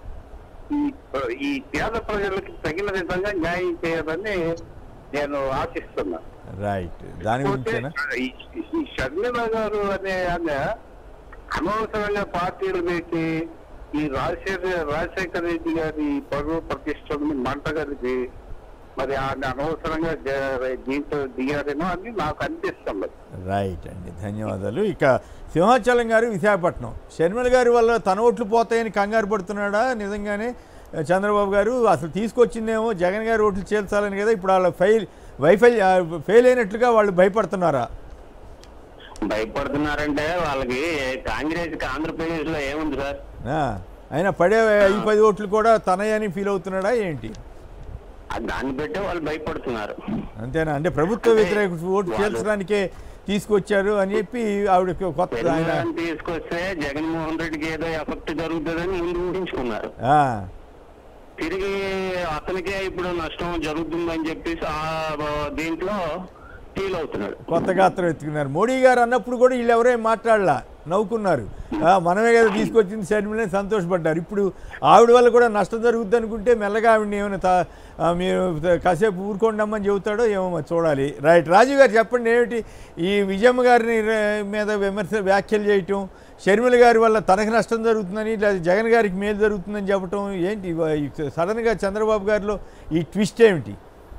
ఈ ఈ పేద ప్రజలకి తగిన విధంగా న్యాయం చేయాలని నేను ఆశిస్తున్నా రైట్ దాని గురించేనా ఈ- ఈ షర్మిల గారు అనే ఆమె అనవసరంగా పార్టీలు పెట్టి ఈ రాజశేఖర రాజశేఖర రెడ్డి గారి పరువు ప్రతిష్టని మంట కలిపి మరి ఆమె అనవసరంగా జ- దీంట్లో దిగారేమో అని నాకు అనిపిస్తుంది రైట్ అండి ధన్యవాదాలు ఇక సింహాచలం గారు విశాఖపట్నం షర్మిల గారి వల్ల తన ఓట్లు పోతాయని కంగారు పడుతున్నాడా నిజంగానే చంద్రబాబు గారు అసలు తీసుకొచ్చిందేమో జగన్ గారు ఓట్లు చేర్చాలని కదా ఇప్పుడు వాళ్ళ ఫెయిల్ వైఫల్య ఫెయిల్ అయినట్లుగా వాళ్ళు భయపడుతున్నారా భయపడుతున్నారంటే వాళ్ళకి కాంగ్రెస్ కి ఆంధ్రప్రదేశ్ లో ఏముంది సార్ ఆ, అయినా పడే ఈ పది ఓట్లు కూడా తనయని ఫీల్ అవుతున్నాడా ఏంటి అది దాన్ని బట్టే వాళ్ళు భయపడుతున్నారు అంతేనా అంటే ప్రభుత్వ వ్యతిరేక ఓటు వాళ్ళు- చేర్చడానికే తీసుకొచ్చారు అని చెప్పి ఆవిడ కొత్త ఆయన తెలంగాణ తీసుకొస్తే జగన్మోహన్ రెడ్డికి ఏదో ఎఫెక్ట్ జరుగుతుందని ముందు ఊహించుకున్నారు ఆ, తిరిగి అతనికే ఇప్పుడు నష్టం జరుగుతుందని చెప్పేసి ఆ దీంట్లో ఫీల్ అవుతున్నాడు కొత్త గాత్రం ఎత్తుకున్నారు మోడీ గారు అన్నప్పుడు కూడా వీళ్ళు ఎవరేం మాట్లాడలా నవ్వుకున్నారు ఆ, మనమే కదా తీసుకొచ్చింది షర్మిలని సంతోషపడ్డారు ఇప్పుడు ఆవిడ వల్ల కూడా నష్టం జరుగుద్ది అనుకుంటే మెల్లగా ఆవిడని ఏమైనా తా- ఆ, మీరు కాసేపు ఊరుకోండమ్మని చెబుతాడో ఏమో మరి చూడాలి రైట్ రాజు గారు చెప్పండి ఏమిటి ఈ విజయమ్మ గారిని రే- మీద విమర్శ వ్యాఖ్యలు చేయటం షర్మిల గారి వల్ల తనకు నష్టం జరుగుతుందని లేదా జగన్ గారికి మేలు జరుగుతుందని చెప్పటం ఏంటి ఇవ- ఈ సడన్గా చంద్రబాబు గారిలో ఈ ట్విస్ట్ ఏమిటి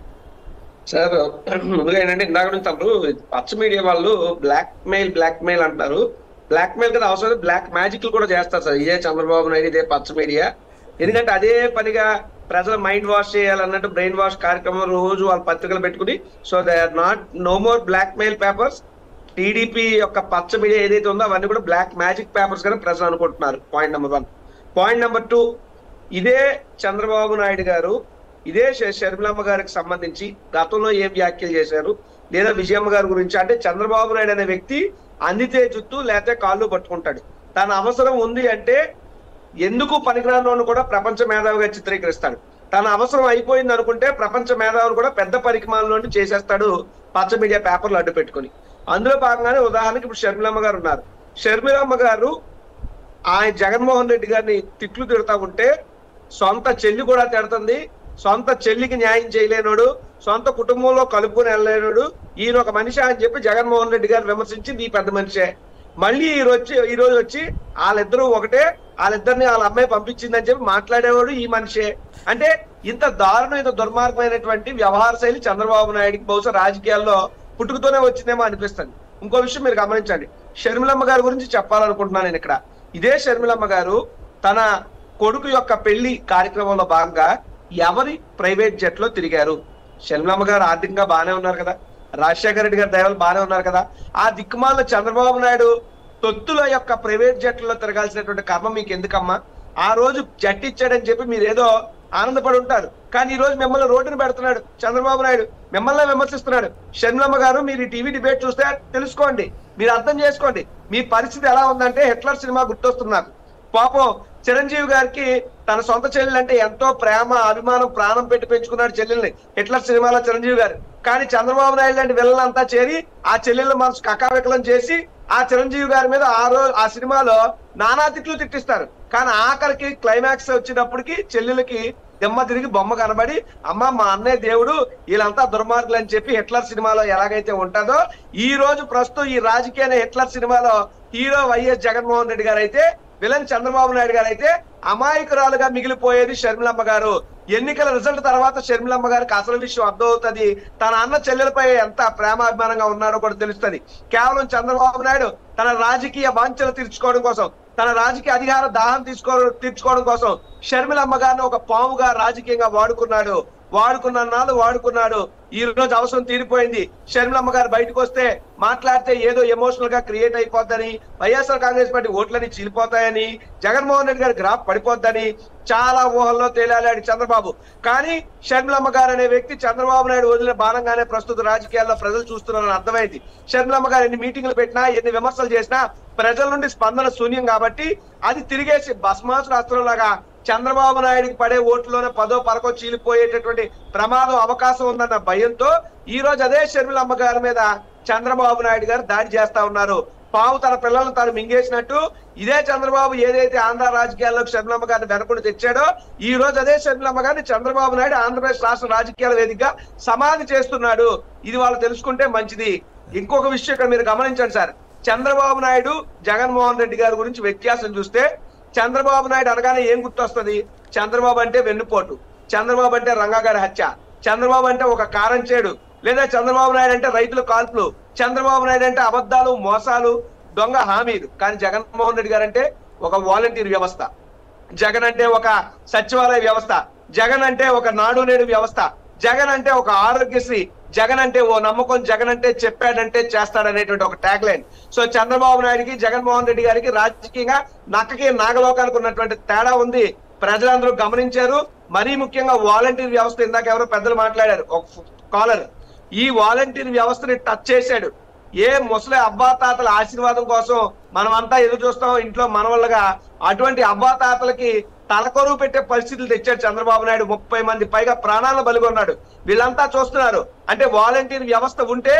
సార్ ముందుగా ఏంటంటే ఇందాక నుంచి తమరు పచ్చ మీడియా వాళ్ళు బ్లాక్ మెయిల్ బ్లాక్ మెయిల్ అంటారు బ్లాక్ మెయిల్ కదా అవసరం బ్లాక్ మ్యాజిక్లు కూడా చేస్తారు సార్ ఇదే చంద్రబాబు నాయుడు ఇదే పచ్చ మీడియా ఎందుకంటే అదే పనిగా ప్రజల మైండ్ వాష్ చేయాలన్నట్టు బ్రెయిన్ వాష్ కార్యక్రమం రోజు వాళ్ళ పత్రికలు పెట్టుకుని so they are not no more blackmail papers TDP యొక్క పచ్చ మీడియా ఏదైతే ఉందో అవన్నీ కూడా బ్లాక్ మ్యాజిక్ పేపర్స్ గా ప్రజలు అనుకుంటున్నారు point number one point number two ఇదే చంద్రబాబు నాయుడు గారు ఇదే ష- షర్మిలమ్మ గారికి సంబంధించి గతంలో ఏం వ్యాఖ్యలు చేశారు లేదా విజయమ్మ గారి గురించి అంటే చంద్రబాబు నాయుడు అనే వ్యక్తి అందితే జుత్తు లేకపోతే కాళ్ళు పట్టుకుంటాడు తన అవసరం ఉంది అంటే ఎందుకు పనికిరాను కూడా ప్రపంచ మేధావిగా చిత్రీకరిస్తాడు తన అవసరం అయిపోయింది అనుకుంటే ప్రపంచ మేధావులు కూడా పెద్ద పరికమాల చేసేస్తాడు పచ్చ మీడియా పేపర్లు అడ్డు పెట్టుకుని అందులో భాగంగానే ఉదాహరణకి ఇప్పుడు షర్మిలమ్మ గారు ఉన్నారు షర్మిలమ్మ గారు ఆయన జగన్మోహన్ రెడ్డి గారిని తిట్లు తిడతా ఉంటే సొంత చెల్లి కూడా తిడుతుంది సొంత చెల్లికి న్యాయం చేయలేనోడు సొంత కుటుంబంలో కలుపుకొని వెళ్ళలేనోడు ఈయన ఒక మనిషి అని చెప్పి జగన్మోహన్ రెడ్డి గారు విమర్శించింది ఈ పెద్ద మనిషే మళ్ళీ ఈ రోజు వచ్చి ఈ రోజు వచ్చి వాళ్ళిద్దరూ ఒకటే వాళ్ళిద్దరిని వాళ్ళ అమ్మాయి పంపించిందని చెప్పి మాట్లాడేవాడు ఈ మనిషే అంటే ఇంత దారుణం ఇంత దుర్మార్గమైనటువంటి వ్యవహార శైలి చంద్రబాబు నాయుడికి బహుశా రాజకీయాల్లో పుట్టుకతోనే వచ్చిందేమో అనిపిస్తుంది ఇంకో విషయం మీరు గమనించండి షర్మిలమ్మ గారి గురించి చెప్పాలనుకుంటున్నాను నేను ఇక్కడ ఇదే షర్మిలమ్మ గారు తన కొడుకు యొక్క పెళ్లి కార్యక్రమంలో భాగంగా ఎవరి ప్రైవేట్ జెట్ లో తిరిగారు షర్మిలమ్మ గారు ఆర్థికంగా బాగానే ఉన్నారు కదా రాజశేఖర రెడ్డి గారి దయవలు బాగానే ఉన్నారు కదా ఆ దిక్కుమాల చంద్రబాబు నాయుడు తొత్తుల యొక్క ప్రైవేట్ జట్లలో తిరగాల్సినటువంటి కర్మ మీకు ఎందుకమ్మా ఆ రోజు జట్ ఇచ్చాడని చెప్పి మీరు ఏదో ఆనందపడి ఉంటారు కానీ ఈ రోజు మిమ్మల్ని రోడ్డును పెడుతున్నాడు చంద్రబాబు నాయుడు మిమ్మల్ని విమర్శిస్తున్నాడు షర్మిలమ్మ గారు మీరు ఈ టీవీ డిబేట్ చూస్తే తెలుసుకోండి మీరు అర్థం చేసుకోండి మీ పరిస్థితి ఎలా ఉందంటే హిట్లర్ సినిమా గుర్తొస్తుంది నాకు పాపం చిరంజీవి గారికి తన సొంత చెల్లెలు అంటే ఎంతో ప్రేమ అభిమానం ప్రాణం పెట్టి పెంచుకున్నాడు చెల్లెల్ని హిట్లర్ సినిమాలో చిరంజీవి గారు కానీ చంద్రబాబు నాయుడు లాంటి విలనంతా చేరి ఆ చెల్లెళ్ళ మనసు కకావికలం చేసి ఆ చిరంజీవి గారి మీద ఆ రోజు ఆ సినిమాలో నానా తిట్లు తిట్టిస్తారు కానీ ఆఖరికి క్లైమాక్స్ వచ్చినప్పటికి చెల్లెలకి దెమ్మ తిరిగి బొమ్మ కనబడి అమ్మ మా అన్నయ్య దేవుడు వీళ్ళంతా దుర్మార్గులు అని చెప్పి హిట్లర్ సినిమాలో ఎలాగైతే ఉంటుందో ఈ రోజు ప్రస్తుతం ఈ రాజకీయ హిట్లర్ సినిమాలో హీరో వైఎస్ జగన్మోహన్ రెడ్డి గారు అయితే విలన్ చంద్రబాబు నాయుడు గారు అయితే అమాయకురాలుగా మిగిలిపోయేది షర్మిలమ్మ గారు ఎన్నికల రిజల్ట్ తర్వాత షర్మిలమ్మ గారికి అసలు విషయం అర్థమవుతుంది తన అన్న చెల్లెలపై ఎంత ప్రేమాభిమానంగా ఉన్నాడో కూడా తెలుస్తుంది కేవలం చంద్రబాబు నాయుడు తన రాజకీయ వాంఛలు తీర్చుకోవడం కోసం తన రాజకీయ అధికార దాహం తీసుకో తీర్చుకోవడం కోసం షర్మిలమ్మ గారిని ఒక పాముగా రాజకీయంగా వాడుకున్నాడు వాడుకున్న నాళ్ళు వాడుకున్నాడు ఈ రోజు అవసరం తీరిపోయింది షర్మిలమ్మ గారు బయటకు వస్తే మాట్లాడితే ఏదో ఎమోషనల్ గా క్రియేట్ అయిపోద్దని వైఎస్ఆర్ కాంగ్రెస్ పార్టీ ఓట్లని చీలిపోతాయని జగన్మోహన్ రెడ్డి గారి గ్రాఫ్ పడిపోద్దని చాలా ఊహల్లో తేలాలాడు చంద్రబాబు కానీ షర్మిలమ్మ గారు అనే వ్యక్తి చంద్రబాబు నాయుడు వదిలిన బాణంగానే ప్రస్తుత రాజకీయాల్లో ప్రజలు చూస్తున్నారని అర్థమైంది షర్మిలమ్మ గారు ఎన్ని మీటింగ్లు పెట్టినా ఎన్ని విమర్శలు చేసినా ప్రజల నుండి స్పందన శూన్యం కాబట్టి అది తిరిగేసి భస్మాసుర అస్త్రంలాగా చంద్రబాబు నాయుడికి పడే ఓట్లోనే పదో పరకో చీలిపోయేటటువంటి ప్రమాదం అవకాశం ఉందన్న భయంతో ఈ రోజు అదే షర్మిలమ్మ గారి మీద చంద్రబాబు నాయుడు గారు దాడి చేస్తా ఉన్నారు పావు తన పిల్లలను తాను మింగేసినట్టు ఇదే చంద్రబాబు ఏదైతే ఆంధ్ర రాజకీయాల్లోకి షర్మిలమ్మ గారిని వెనకుండా తెచ్చాడో ఈ రోజు అదే షర్మిలమ్మ గారిని చంద్రబాబు నాయుడు ఆంధ్రప్రదేశ్ రాష్ట్ర రాజకీయాల వేదికగా సమాధి చేస్తున్నాడు ఇది వాళ్ళు తెలుసుకుంటే మంచిది ఇంకొక విషయం ఇక్కడ మీరు గమనించండి సార్ చంద్రబాబు నాయుడు జగన్మోహన్ రెడ్డి గారి గురించి వ్యత్యాసం చూస్తే చంద్రబాబు నాయుడు అనగానే ఏం గుర్తొస్తుంది చంద్రబాబు అంటే వెన్నుపోటు చంద్రబాబు అంటే రంగాగారి హత్య చంద్రబాబు అంటే ఒక కారం చేడు లేదా చంద్రబాబు నాయుడు అంటే రైతుల కాల్పులు చంద్రబాబు నాయుడు అంటే అబద్ధాలు మోసాలు దొంగ హామీలు కానీ జగన్మోహన్ రెడ్డి గారు అంటే ఒక వాలంటీర్ వ్యవస్థ జగన్ అంటే ఒక సచివాలయ వ్యవస్థ జగన్ అంటే ఒక నాడు నేడు వ్యవస్థ జగన్ అంటే ఒక ఆరోగ్యశ్రీ జగన్ అంటే ఓ నమ్మకం జగన్ అంటే చెప్పాడంటే చేస్తాడనేటువంటి ఒక ట్యాగ్ లైన్ సో చంద్రబాబు నాయుడికి జగన్మోహన్ రెడ్డి గారికి రాజకీయంగా నక్కకి నాగలోకానికి ఉన్నటువంటి తేడా ఉంది ప్రజలందరూ గమనించారు మరీ ముఖ్యంగా వాలంటీర్ వ్యవస్థ ఇందాక ఎవరో పెద్దలు మాట్లాడారు ఒక కాలర్ ఈ వాలంటీర్ వ్యవస్థని టచ్ చేశాడు ఏ ముసలి అబ్బా తాతల ఆశీర్వాదం కోసం మనమంతా ఎదురు చూస్తాం ఇంట్లో మనవళ్ళగా అటువంటి అబ్బా తాతలకి తలకొరువు పెట్టే పరిస్థితులు తెచ్చాడు చంద్రబాబు నాయుడు ముప్పై మంది పైగా ప్రాణాలను బలిగొన్నాడు వీళ్ళంతా చూస్తున్నారు అంటే వాలంటీర్ వ్యవస్థ ఉంటే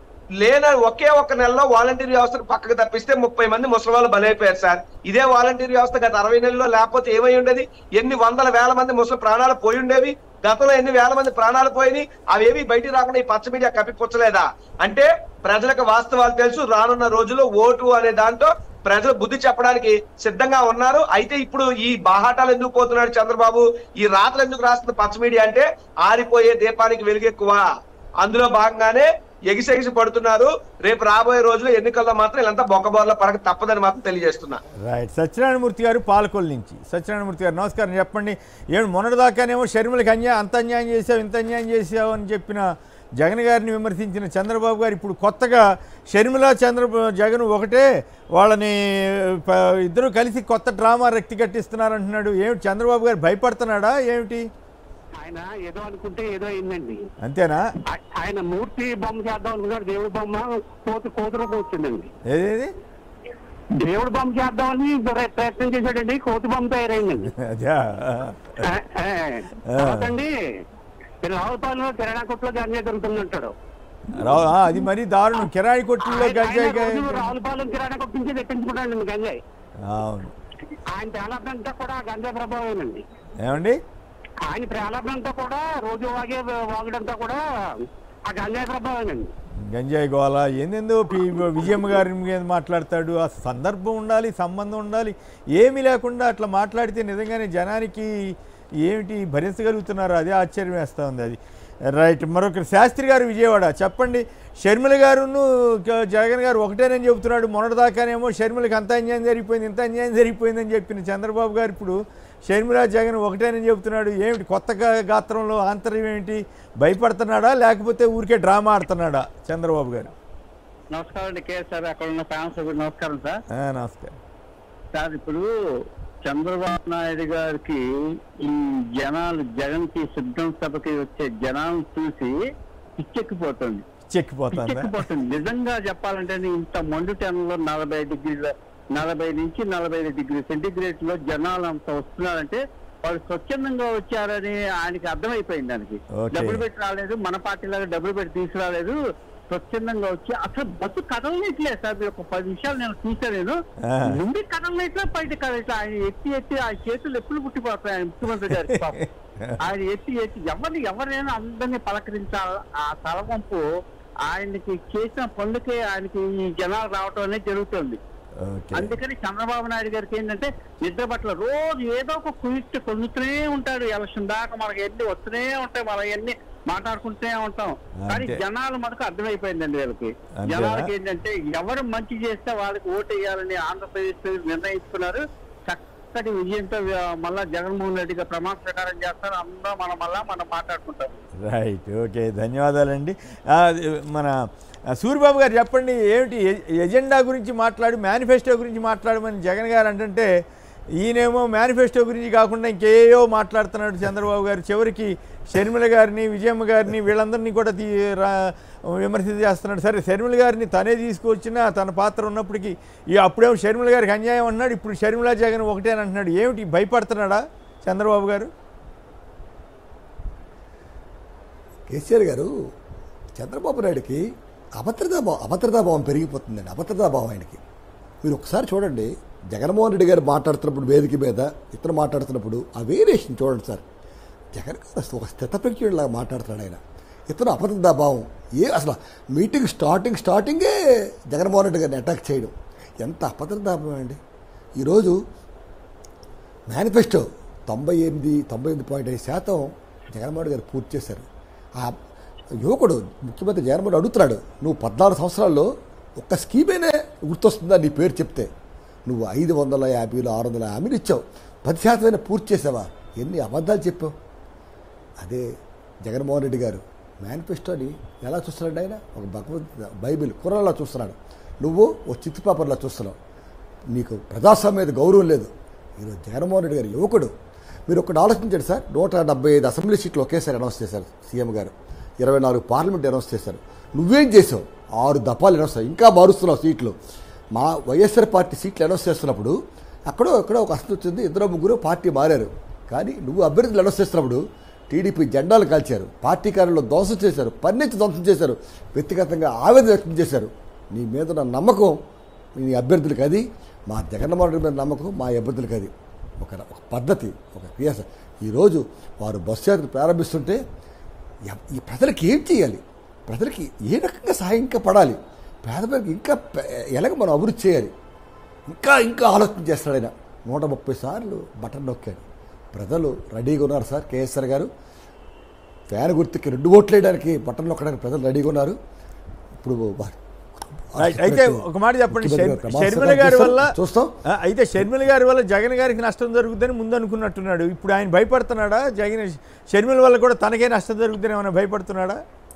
లేన ఒకే ఒక్క నెలలో వాలంటీర్ వ్యవస్థను పక్కకు తప్పిస్తే ముప్పై మంది ముసలి వాళ్ళు బలైపోయారు సార్ ఇదే వాలంటీర్ వ్యవస్థ గత అరవై నెలల్లో లేకపోతే ఏమై ఉండేది ఎన్ని వందల వేల మంది ముసలి ప్రాణాలు పోయి ఉండేవి గతంలో ఎన్ని వేల మంది ప్రాణాలు పోయినాయి అవేవి బయటికి రాకుండా ఈ పచ్చ మీడియా కప్పిపుచ్చలేదా అంటే ప్రజలకు వాస్తవాలు తెలుసు రానున్న రోజుల్లో ఓటు అనే దాంతో ప్రజలు బుద్ధి చెప్పడానికి సిద్ధంగా ఉన్నారు అయితే ఇప్పుడు ఈ బాహాటాలు ఎందుకు పోతున్నాడు చంద్రబాబు ఈ రాత్రులు ఎందుకు రాస్తుంది పచ్చ మీడియా అంటే ఆరిపోయే దీపానికి వెలుగెక్కువ అందులో భాగంగానే ఎగిసెగిసి పడుతున్నారు రేపు రాబోయే రోజుల్లో ఎన్నికల్లో మాత్రం వీళ్ళంతా బొక్కబోర్ల పడక తప్పదని మాత్రం తెలియజేస్తున్నా రైట్ సత్యనారాయణమూర్తి గారు పాలకొల్లు నుంచి సత్యనారాయణమూర్తి గారు నమస్కారం చెప్పండి ఏమి మొన్నటిదాకానేమో షర్మిలకి అన్యాయం అంత అన్యాయం చేసావు ఇంత అన్యాయం చేసావు అని చెప్పిన జగన్ గారిని విమర్శించిన చంద్రబాబు గారు ఇప్పుడు కొత్తగా షర్మిల చంద్ర జగన్ ఒకటే వాళ్ళని ప- ఇద్దరు కలిసి కొత్త డ్రామా రెక్తి కట్టిస్తున్నారు అంటున్నాడు ఏమిటి చంద్రబాబు గారు భయపడుతున్నాడా ఏమిటి ఆయన ఏదో అనుకుంటే ఏదో అయిందండి అంతేనా ఆ- ఆయన మూర్తి బొమ్మ చేద్దాం అనుకున్నాడు దేవుడి బొమ్మ కోతి కోతులకు వచ్చిందండి ఏదేది దేవుడి బొమ్మ చేద్దామని ప్ర- ప్రయత్నం చేశాడండి కోతి బొమ్మ తయారైందండి అదే ఆ, ఆ, తర్వాతండి రావుపాలెంలో కిరాణా కొట్లో గంజాయి దొరుకుతుందంటాడు రావు ఆ, అది మరీ దారుణం కిరాయి కొట్టుల్లో ఆయన- ఆయన గంజాయి రోజు గా- రావులపాలెం కిరాణా కొట్టు నుంచి తెప్పించుకుంటాడండి గంజాయి అవును ఆయన ప్రారంభంతా కూడా ఆ గంజాయి ప్రభావమేనండి ఏమండి ఆయన ప్రారంభంతా కూడా రోజు వాగే వాగడంతా కూడా ఆ గంజాయి ప్రభావమేనండి గంజాయి గోళ ఏందేందో పి- విజయమ్మ గారి మీద మాట్లాడతాడు ఆ సందర్భం ఉండాలి సంబంధం ఉండాలి ఏమీ లేకుండా అట్లా మాట్లాడితే నిజంగానే జనానికి ఏమిటి భరించగలుగుతున్నారు అదే ఆశ్చర్యం వేస్తూ ఉంది అది రైట్ మరొక శాస్త్రి గారు విజయవాడ చెప్పండి షర్మిల గారును క- జగన్ గారు ఒకటేనని చెబుతున్నాడు మొన్నటిదాకానేమో షర్మిలకి అంత అన్యాయం జరిగిపోయింది ఇంత అన్యాయం జరిగిపోయిందని చెప్పిన చంద్రబాబు గారు ఇప్పుడు షర్మిల జగన్ ఒకటేనని చెబుతున్నాడు ఏమిటి కొత్త గా- గాత్రంలో ఆంతర్యం ఏంటి భయపడుతున్నాడా లేకపోతే ఊరికే డ్రామా ఆడుతున్నాడా చంద్రబాబు గారు నమస్కారం అండి కేఎస్ఆర్ అక్కడ ఉన్న ఫ్యాన్స్ నమస్కారం సార్ ఆ, నమస్కారం సార్ ఇప్పుడు చంద్రబాబు నాయుడు గారికి ఈ జనాలు జగన్ కి సిద్ధం సభకి వచ్చే జనాలను చూసి పిచ్చెక్కిపోతుంది చెక్కిపోతుందా పిచ్చెక్కిపోతుంది నిజంగా చెప్పాలంటే ఇంత మండు టెన్లో నలభై డిగ్రీల నలభై నుంచి నలభై ఐదు డిగ్రీ సెంటిగ్రేడ్ లో జనాలు అంత వస్తున్నారంటే వాళ్ళు స్వచ్ఛందంగా వచ్చారని ఆయనకి అర్థమైపోయింది దానికి Okay. డబ్బులు పెట్టి రాలేదు మన పార్టీ లాగా డబ్బులు పెట్టి తీసుకురాలేదు స్వచ్ఛందంగా వచ్చి అసలు బస్సు కదలట్లేదు సార్ మీరు ఒక పది నిమిషాలు నేను చూసాను నేను ఆ. నుండి కదలట్లా బయట కదలట్లా ఆయన ఎత్తి ఎత్తి ఆయన చేతులు ఎప్పుడు పుట్టిపోతాయి ఆయన ముఖ్యమంత్రి గారి పాపం. ఆయన ఎత్తి ఎత్తి ఎవరిని ఎవరైనా అందరినీ పలకరించాలి ఆ తలవంపు ఆయనకి చేసిన పనులకే ఆయనకి ఈ జనాలు రావటం అనేది జరుగుతుంది ఓకే అందుకని చంద్రబాబు నాయుడు గారికి ఏంటంటే నిద్ర పట్ల రోజు ఏదో ఒక కుయిట్ పొందుతూనే ఉంటాడు ఎలక్షన్ దాకా మనకి ఎన్ని వస్తూనే ఉంటాయి మనం ఎన్ని మాట్లాడుకుంటూనే ఉంటాం కానీ అంతే. జనాలు మనకు అర్థమైపోయిందండి వీళ్ళకి అంతేనా? జనాలకి ఏంటంటే ఎవరు మంచి చేస్తే వాళ్ళకి ఓటు వేయాలని ఆంధ్రప్రదేశ్ ప్రజలు నిర్ణయించుకున్నారు చక్కటి విజయంతో ఆ, మళ్ళా జగన్మోహన్ రెడ్డి గారు ప్రమాణ ప్రకారం చేస్తారు అందరూ మనం మళ్ళా మనం మాట్లాడుకుంటాం రైట్ ఓకే ధన్యవాదాలండి ఆ, మన ఆ, సూరిబాబు గారు చెప్పండి ఏమిటి ఎ- ఎజెండా గురించి మాట్లాడి మేనిఫెస్టో గురించి మాట్లాడమని జగన్ గారు అంటుంటే ఈయనేమో మేనిఫెస్టో గురించి కాకుండా ఇంకేయో మాట్లాడుతున్నాడు చంద్రబాబు గారు చివరికి షర్మిల గారిని విజయమ్మ గారిని వీళ్ళందరినీ కూడా తీ రా- విమర్శ చేస్తున్నాడు సరే షర్మిల గారిని తనే తీసుకొచ్చినా తన పాత్ర ఉన్నప్పటికీ ఈ అప్పుడేమో షర్మిల గారికి అన్యాయం అన్నాడు ఇప్పుడు షర్మిల జగన్ ఒకటే అని అంటున్నాడు ఏమిటి భయపడుతున్నాడా చంద్రబాబు గారు కేసీఆర్ గారు చంద్రబాబు నాయుడుకి అభద్రతాభావం అభద్రతాభావం పెరిగిపోతుందండి అభద్రతాభావం ఆయనకి మీరు ఒకసారి చూడండి జగన్మోహన్ రెడ్డి గారు మాట్లాడుతున్నప్పుడు వేదిక మీద ఇతను మాట్లాడుతున్నప్పుడు ఆ వేరియేషన్ చూడండి సార్ జగన్ గారు అసలు ఒక స్థితప్రజ్ఞుడిలాగా మాట్లాడుతున్నాడు ఆయన ఇతను అభద్రతాభావం ఏ అసలు మీటింగ్ స్టార్టింగ్ స్టార్టింగే జగన్మోహన్ రెడ్డి గారిని అటాక్ చేయడం ఎంత అభద్రతాభావం అండి ఈరోజు మేనిఫెస్టో తొంభై ఎనిమిది తొంభై ఎనిమిది పాయింట్ ఐదు శాతం జగన్మోహన్ రెడ్డి గారు పూర్తి చేశారు ఆ యువకుడు ముఖ్యమంత్రి జగన్మోహన్ రెడ్డి అడుగుతున్నాడు నువ్వు పద్నాలుగు సంవత్సరాల్లో ఒక్క స్కీమేనే గుర్తొస్తుందా నీ పేరు చెప్తే నువ్వు ఐదు వందల యాభైలు ఆరు వందల హామీలు ఇచ్చావు పది శాతమైనా పూర్తి చేసావా ఎన్ని అబద్ధాలు చెప్పావు అదే జగన్మోహన్ రెడ్డి గారు మేనిఫెస్టోని ఎలా చూస్తున్నాడు ఆయన ఒక భగవద్ బైబిల్ కుర్రలా చూస్తున్నాడు నువ్వు ఓ చిత్తు పేపర్లా చూస్తున్నావు నీకు ప్రజాస్వామ్యం మీద గౌరవం లేదు ఈరోజు జగన్మోహన్ రెడ్డి గారు యువకుడు మీరు ఒకటి ఆలోచించండి సార్ నూట డెబ్బై ఐదు అసెంబ్లీ సీట్లు ఒకేసారి అనౌన్స్ చేశారు సీఎం గారు ఇరవై నాలుగు పార్లమెంట్ అనౌన్స్ చేశారు నువ్వేం చేసావు ఆరు దఫాలు అనౌన్స్ అయ్యాయి. ఇంకా మారుస్తున్నావు సీట్లు మా వైఎస్ఆర్ పార్టీ సీట్లు అనౌన్స్ చేస్తున్నప్పుడు అక్కడో ఎక్కడో ఒక అసలు వచ్చింది ఇద్దరు ముగ్గురు పార్టీ మారారు కానీ నువ్వు అభ్యర్థులు అనౌన్స్ చేస్తున్నప్పుడు టీడీపీ జెండాలు కాల్చారు పార్టీ కార్యాలయంలో ధ్వంసం చేశారు పన్నెంచి ధ్వంసం చేశారు వ్యక్తిగతంగా ఆవేదన వ్యక్తం చేశారు నీ మీద ఉన్న నమ్మకం నీ అభ్యర్థులకు అది మా జగన్మోహన్ రెడ్డి మీద నమ్మకం మా అభ్యర్థులకు అది ఒక ఒక పద్ధతి ఒక క్రియాస ఈరోజు వారు బస్సు యాత్ర ప్రారంభిస్తుంటే ఎవ- ఈ ప్రజలకు ఏం చేయాలి ప్రజలకి ఏ రకంగా సహాయం ఇంకా పడాలి పేదవారికి ఇంకా పె- ఎలాగ మనం అభివృద్ధి చేయాలి ఇంకా ఇంకా ఆలోచన చేస్తాడు ఆయన నూట ముప్పై సార్లు బటన్ నొక్కాడు ప్రజలు రెడీగా ఉన్నారు సార్ కేఎస్ఆర్ గారు ఫ్యాన్ గుర్తుకి రెండు ఓట్లు వేయడానికి బటన్ నొక్కడానికి ప్రజలు రెడీగా ఉన్నారు ఇప్పుడు వారు- రైట్. అయితే ఒక మాట చెప్పండి ముఖ్యమంత్రి షర్- ప్రమాణ షర్మిల స్వీకారం గారి చేస్తారు. వల్ల చూస్తాం ఆ, అయితే షర్మిల గారి వల్ల జగన్ గారికి నష్టం జరుగుతుందని ముందు అనుకున్నట్టున్నాడు ఇప్పుడు ఆయన భయపడుతున్నాడా జగన్ షర్మిల వల్ల కూడా తనకే నష్టం జరుగుతుందని ఏమైనా భయపడుతున్నాడా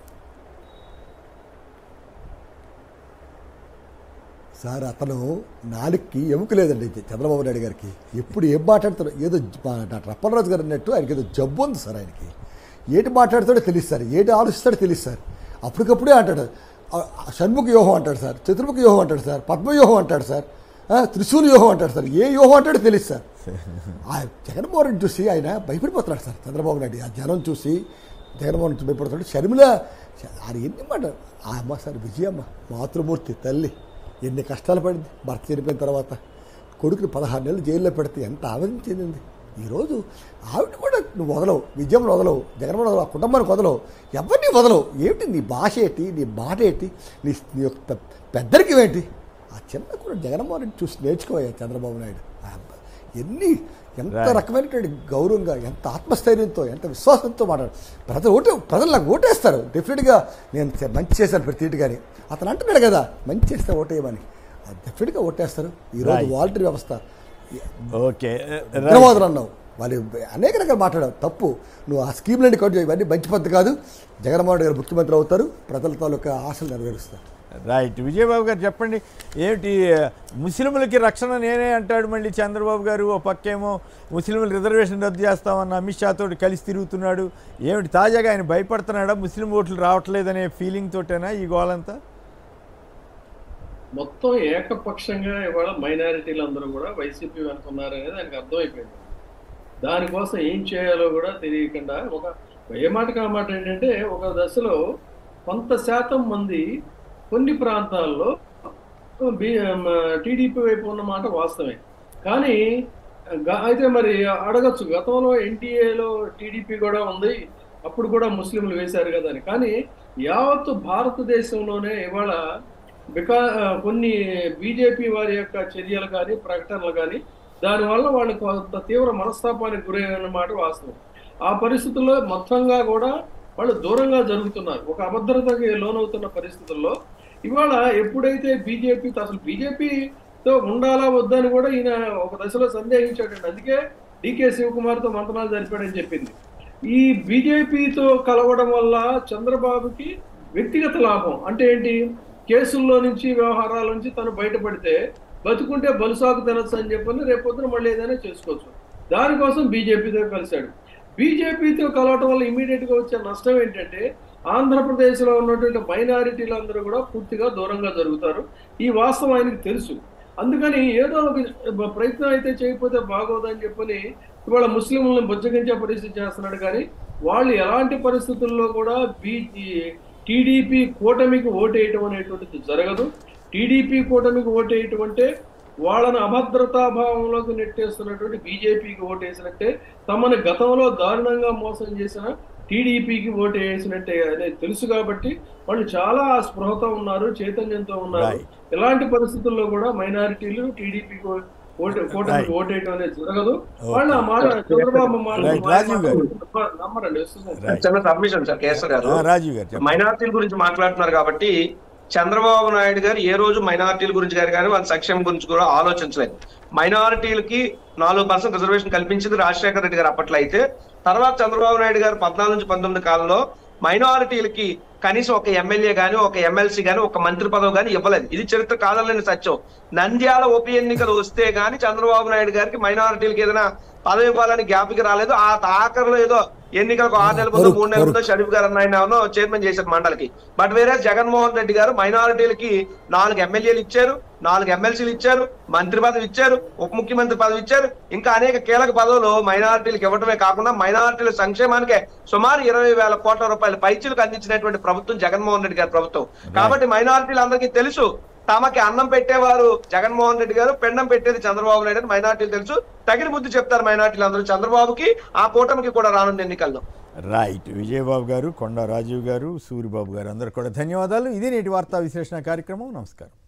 సార్ అతను నాలుగుకి ఎముక లేదండి చంద్రబాబు నాయుడు గారికి ఎప్పుడు ఏం మాట్లాడుతాడో ఏదో జ- మా డాక్టర్ అప్పలరాజు గారు అన్నట్టు ఆయనకి ఏదో జబ్బు ఉంది సార్ ఆయనకి ఏటి మాట్లాడతాడో తెలుసు సార్ ఏటి ఆలోచిస్తాడో తెలుసు సార్ అప్పటికప్పుడే అంటాడు ఆ- ఆ షణ్ముఖ వ్యూహం అంటాడు సార్ చతుర్ముఖ వ్యూహం అంటాడు సార్ పద్మ వ్యూహం అంటాడు సార్ ఆ, త్రిశూల్ వ్యూహం అంటాడు సార్ ఏ వ్యూహం అంటాడో తెలియదు సార్ ఆ జగన్మోహన్ రెడ్డి చూసి ఆయన భయపడిపోతున్నాడు సార్ చంద్రబాబు నాయుడు ఆ జనం చూసి జగన్మోహన్ రెడ్డి భయపడుతున్నాడు షర్మిల ఆయన ఎన్ని మాట ఆ అమ్మ సార్ విజయమ్మ మాతృమూర్తి తల్లి ఎన్ని కష్టాలు పడింది భర్త చనిపోయిన తర్వాత కొడుకుని పదహారు నెలలు జైల్లో పెడితే ఎంత ఆవేదన చెందింది ఈరోజు ఆవిడ కూడా నువ్వు వదలవు విజయం వదలవు జగన్మోహన్ వదలవు ఆ కుటుంబానికి వదలవు ఎవరిని వదలవు ఏమిటి నీ భాష ఏంటి నీ మాట ఏంటి నీ నీ యొక్క పె- పెద్దరికం ఏంటి ఆ చిన్న కూడా జగన్మోహన్ రెడ్డి చూసి నేర్చుకోయా చంద్రబాబు నాయుడు ఆ అబ్బా, ఎన్ని ఎంత Right. రకమైనటువంటి గౌరవంగా ఎంత ఆత్మస్థైర్యంతో ఎంత విశ్వాసంతో మాట్లాడు ప్రజలు ఓటే ప్రజలు నాకు ఓటేస్తారు డెఫినెట్గా నేను చే- మంచి చేశాను ప్రతి ఇంటి కానీ అతను అంటున్నాడు కదా మంచి చేస్తే ఓటేయమని డెఫినెట్గా ఓటేస్తారు ఈరోజు Right. వాలంటరీ వ్యవస్థ ఓకే ధన్యవాదాలు అన్నావు వాళ్ళు అనేక రకాలు మాట్లాడావు తప్పు నువ్వు ఆ స్కీమ్లన్నీ కట్ చేయి ఇవన్నీ మంచి పద్ధతి కాదు జగన్మోహన్ రెడ్డి గారు ముఖ్యమంత్రి అవుతారు ప్రజల తాలూకా ఆశలు నెరవేరుస్తారు రైట్ విజయబాబు గారు చెప్పండి ఏమిటి ముస్లింలకి రక్షణ నేనే అంటాడు మళ్ళీ చంద్రబాబు గారు ఓ పక్కేమో ముస్లింలు రిజర్వేషన్ రద్దు చేస్తామన్న అమిత్ షా తోటి కలిసి తిరుగుతున్నాడు ఏమిటి తాజాగా ఆయన భయపడుతున్నాడా ముస్లిం ఓట్లు రావట్లేదనే ఫీలింగ్ తోటేనా ఈ గోలంతా మొత్తం ఏకపక్షంగా ఇవాళ మైనారిటీలు అందరూ కూడా వైసీపీ వెళ్తున్నారు అనేది ఆయనకు అర్థమైపోయింది దానికోసం ఏం చేయాలో కూడా తెలియకుండా ఒక ఏ మాట కామాట ఏంటంటే ఒక దశలో కొంత శాతం మంది కొన్ని ప్రాంతాల్లో టీడీపీ వైపు ఉన్న మాట వాస్తవమే కానీ గ- అయితే మరి అడగచ్చు గతంలో ఎన్టీఏలో టీడీపీ కూడా ఉంది అప్పుడు కూడా ముస్లింలు వేశారు కదా అని కానీ యావత్తు భారతదేశంలోనే ఇవాళ బికా కొన్ని బీజేపీ వారి యొక్క చర్యలు కానీ ప్రకటనలు కానీ దానివల్ల వాళ్ళు కొంత తీవ్ర మనస్తాపానికి గురైన మాట వాస్తవం ఆ పరిస్థితుల్లో మొత్తంగా కూడా వాళ్ళు దూరంగా జరుగుతున్నారు ఒక అభద్రతకి లోనవుతున్న పరిస్థితుల్లో ఇవాళ ఎప్పుడైతే బీజేపీ అసలు బీజేపీతో ఉండాలా వద్దని కూడా ఈయన ఒక దశలో సందేహించాడండి అందుకే డికే శివకుమార్తో మంతనాలు జరిపాడని చెప్పింది ఈ బీజేపీతో కలవడం వల్ల చంద్రబాబుకి వ్యక్తిగత లాభం అంటే ఏంటి కేసుల్లో నుంచి వ్యవహారాల నుంచి తను బయటపడితే బతుకుంటే బలుసాకు తినొచ్చు అని చెప్పని రేపొద్దున మళ్ళీ ఏదైనా చేసుకోవచ్చు దానికోసం బీజేపీతో కలిశాడు బీజేపీతో కలవటం వల్ల ఇమీడియట్ గా వచ్చే నష్టం ఏంటంటే ఆంధ్రప్రదేశ్ లో ఉన్నటువంటి మైనారిటీలు అందరూ కూడా పూర్తిగా దూరంగా జరుగుతారు ఈ వాస్తవం ఆయనకి తెలుసు అందుకని ఏదో ఒక ప్రయత్నం అయితే చేయకపోతే బాగోదని చెప్పని ఇవాళ ముస్లింలను బుజ్జగించే పరిస్థితి చేస్తున్నాడు కానీ వాళ్ళు ఎలాంటి పరిస్థితుల్లో కూడా బీ టీడీపీ కూటమికి ఓటేయటం అనేటువంటిది జరగదు టీడీపీ కూటమికి ఓటేయటం అంటే వాళ్ళని అభద్రతా భావంలోకి నెట్టేస్తున్నటువంటి బీజేపీకి ఓటేసినట్టే తమని గతంలో దారుణంగా మోసం చేసిన టీడీపీకి ఓటు వేసినట్టే అనేది తెలుసు కాబట్టి వాళ్ళు చాలా స్పృహతో ఉన్నారు చైతన్యంతో ఉన్నారు Right. ఎలాంటి పరిస్థితుల్లో కూడా మైనారిటీలు టీడీపీకి ఓటు కూటమికి Right. ఓటేయటం అనేది జరగదు వాళ్ళు ఆ మాట చంద్రబాబు మాట Right. రాజీవ్ గారు. నమ్మరండి వస్తుంది రైట్ చిన్న సబ్మిషన్ సార్ కేసర్ గారు ఆ, రాజీవ్ గారు చెప్పండి మైనార్టీల గురించి మాట్లాడుతున్నారు కాబట్టి చంద్రబాబు నాయుడు గారు ఏ రోజు మైనార్టీల గురించి గారు కానీ వాళ్ళ సంక్షేమం గురించి కూడా ఆలోచించలేదు మైనారిటీలకి నాలుగు పర్సెంట్ రిజర్వేషన్ కల్పించింది రాజశేఖర రెడ్డి గారు అప్పట్లో అయితే తర్వాత చంద్రబాబు నాయుడు గారు పద్నాలుగు నుంచి పంతొమ్మిది కాలంలో మైనారిటీలకి కనీసం ఒక ఎమ్మెల్యే గాని ఒక ఎమ్మెల్సీ గాని ఒక మంత్రి పదవి గాని ఇవ్వలేదు ఇది చరిత్ర కాదలేని సత్యం నంద్యాల ఉప ఎన్నికలు వస్తే గాని చంద్రబాబు నాయుడు గారికి మైనారిటీలకి ఏదైనా పదవి ఇవ్వాలని జ్ఞాపిక రాలేదు ఆ ఆఖరిలో ఏదో ఎన్నికలకు ఆరు నెలల ముందు మూడు నెలల ముందు షరీఫ్ గారు అన్న ఆయన ఎవరినో చైర్మన్ చేశారు మండలికి బట్ వేరే జగన్మోహన్ రెడ్డి గారు మైనారిటీలకి నాలుగు ఎమ్మెల్యేలు ఇచ్చారు నాలుగు ఎమ్మెల్సీలు ఇచ్చారు మంత్రి పదవి ఇచ్చారు ఉప ముఖ్యమంత్రి పదవి ఇచ్చారు ఇంకా అనేక కీలక పదవులు మైనారిటీలకు ఇవ్వడమే కాకుండా మైనారిటీల సంక్షేమానికే సుమారు ఇరవై వేల కోట్ల రూపాయల పైచీలకు అందించినటువంటి ప్రభుత్వం జగన్మోహన్ రెడ్డి గారి ప్రభుత్వం కాబట్టి మైనారిటీలందరికీ తెలుసు తమకి అన్నం పెట్టేవారు జగన్మోహన్ రెడ్డి గారు పెండం పెట్టేది చంద్రబాబు నాయుడు అని మైనార్టీలు తెలుసు తగిన బుద్ధి చెప్తారు మైనార్టీలు అందరూ చంద్రబాబుకి ఆ కూటమికి కూడా రానున్న ఎన్నికల్లో రైట్ విజయబాబు గారు కొండ రాజీవ్ గారు సూరిబాబు గారు అందరు కూడా ధన్యవాదాలు ఇదే నేటి వార్తా విశ్లేషణ కార్యక్రమం నమస్కారం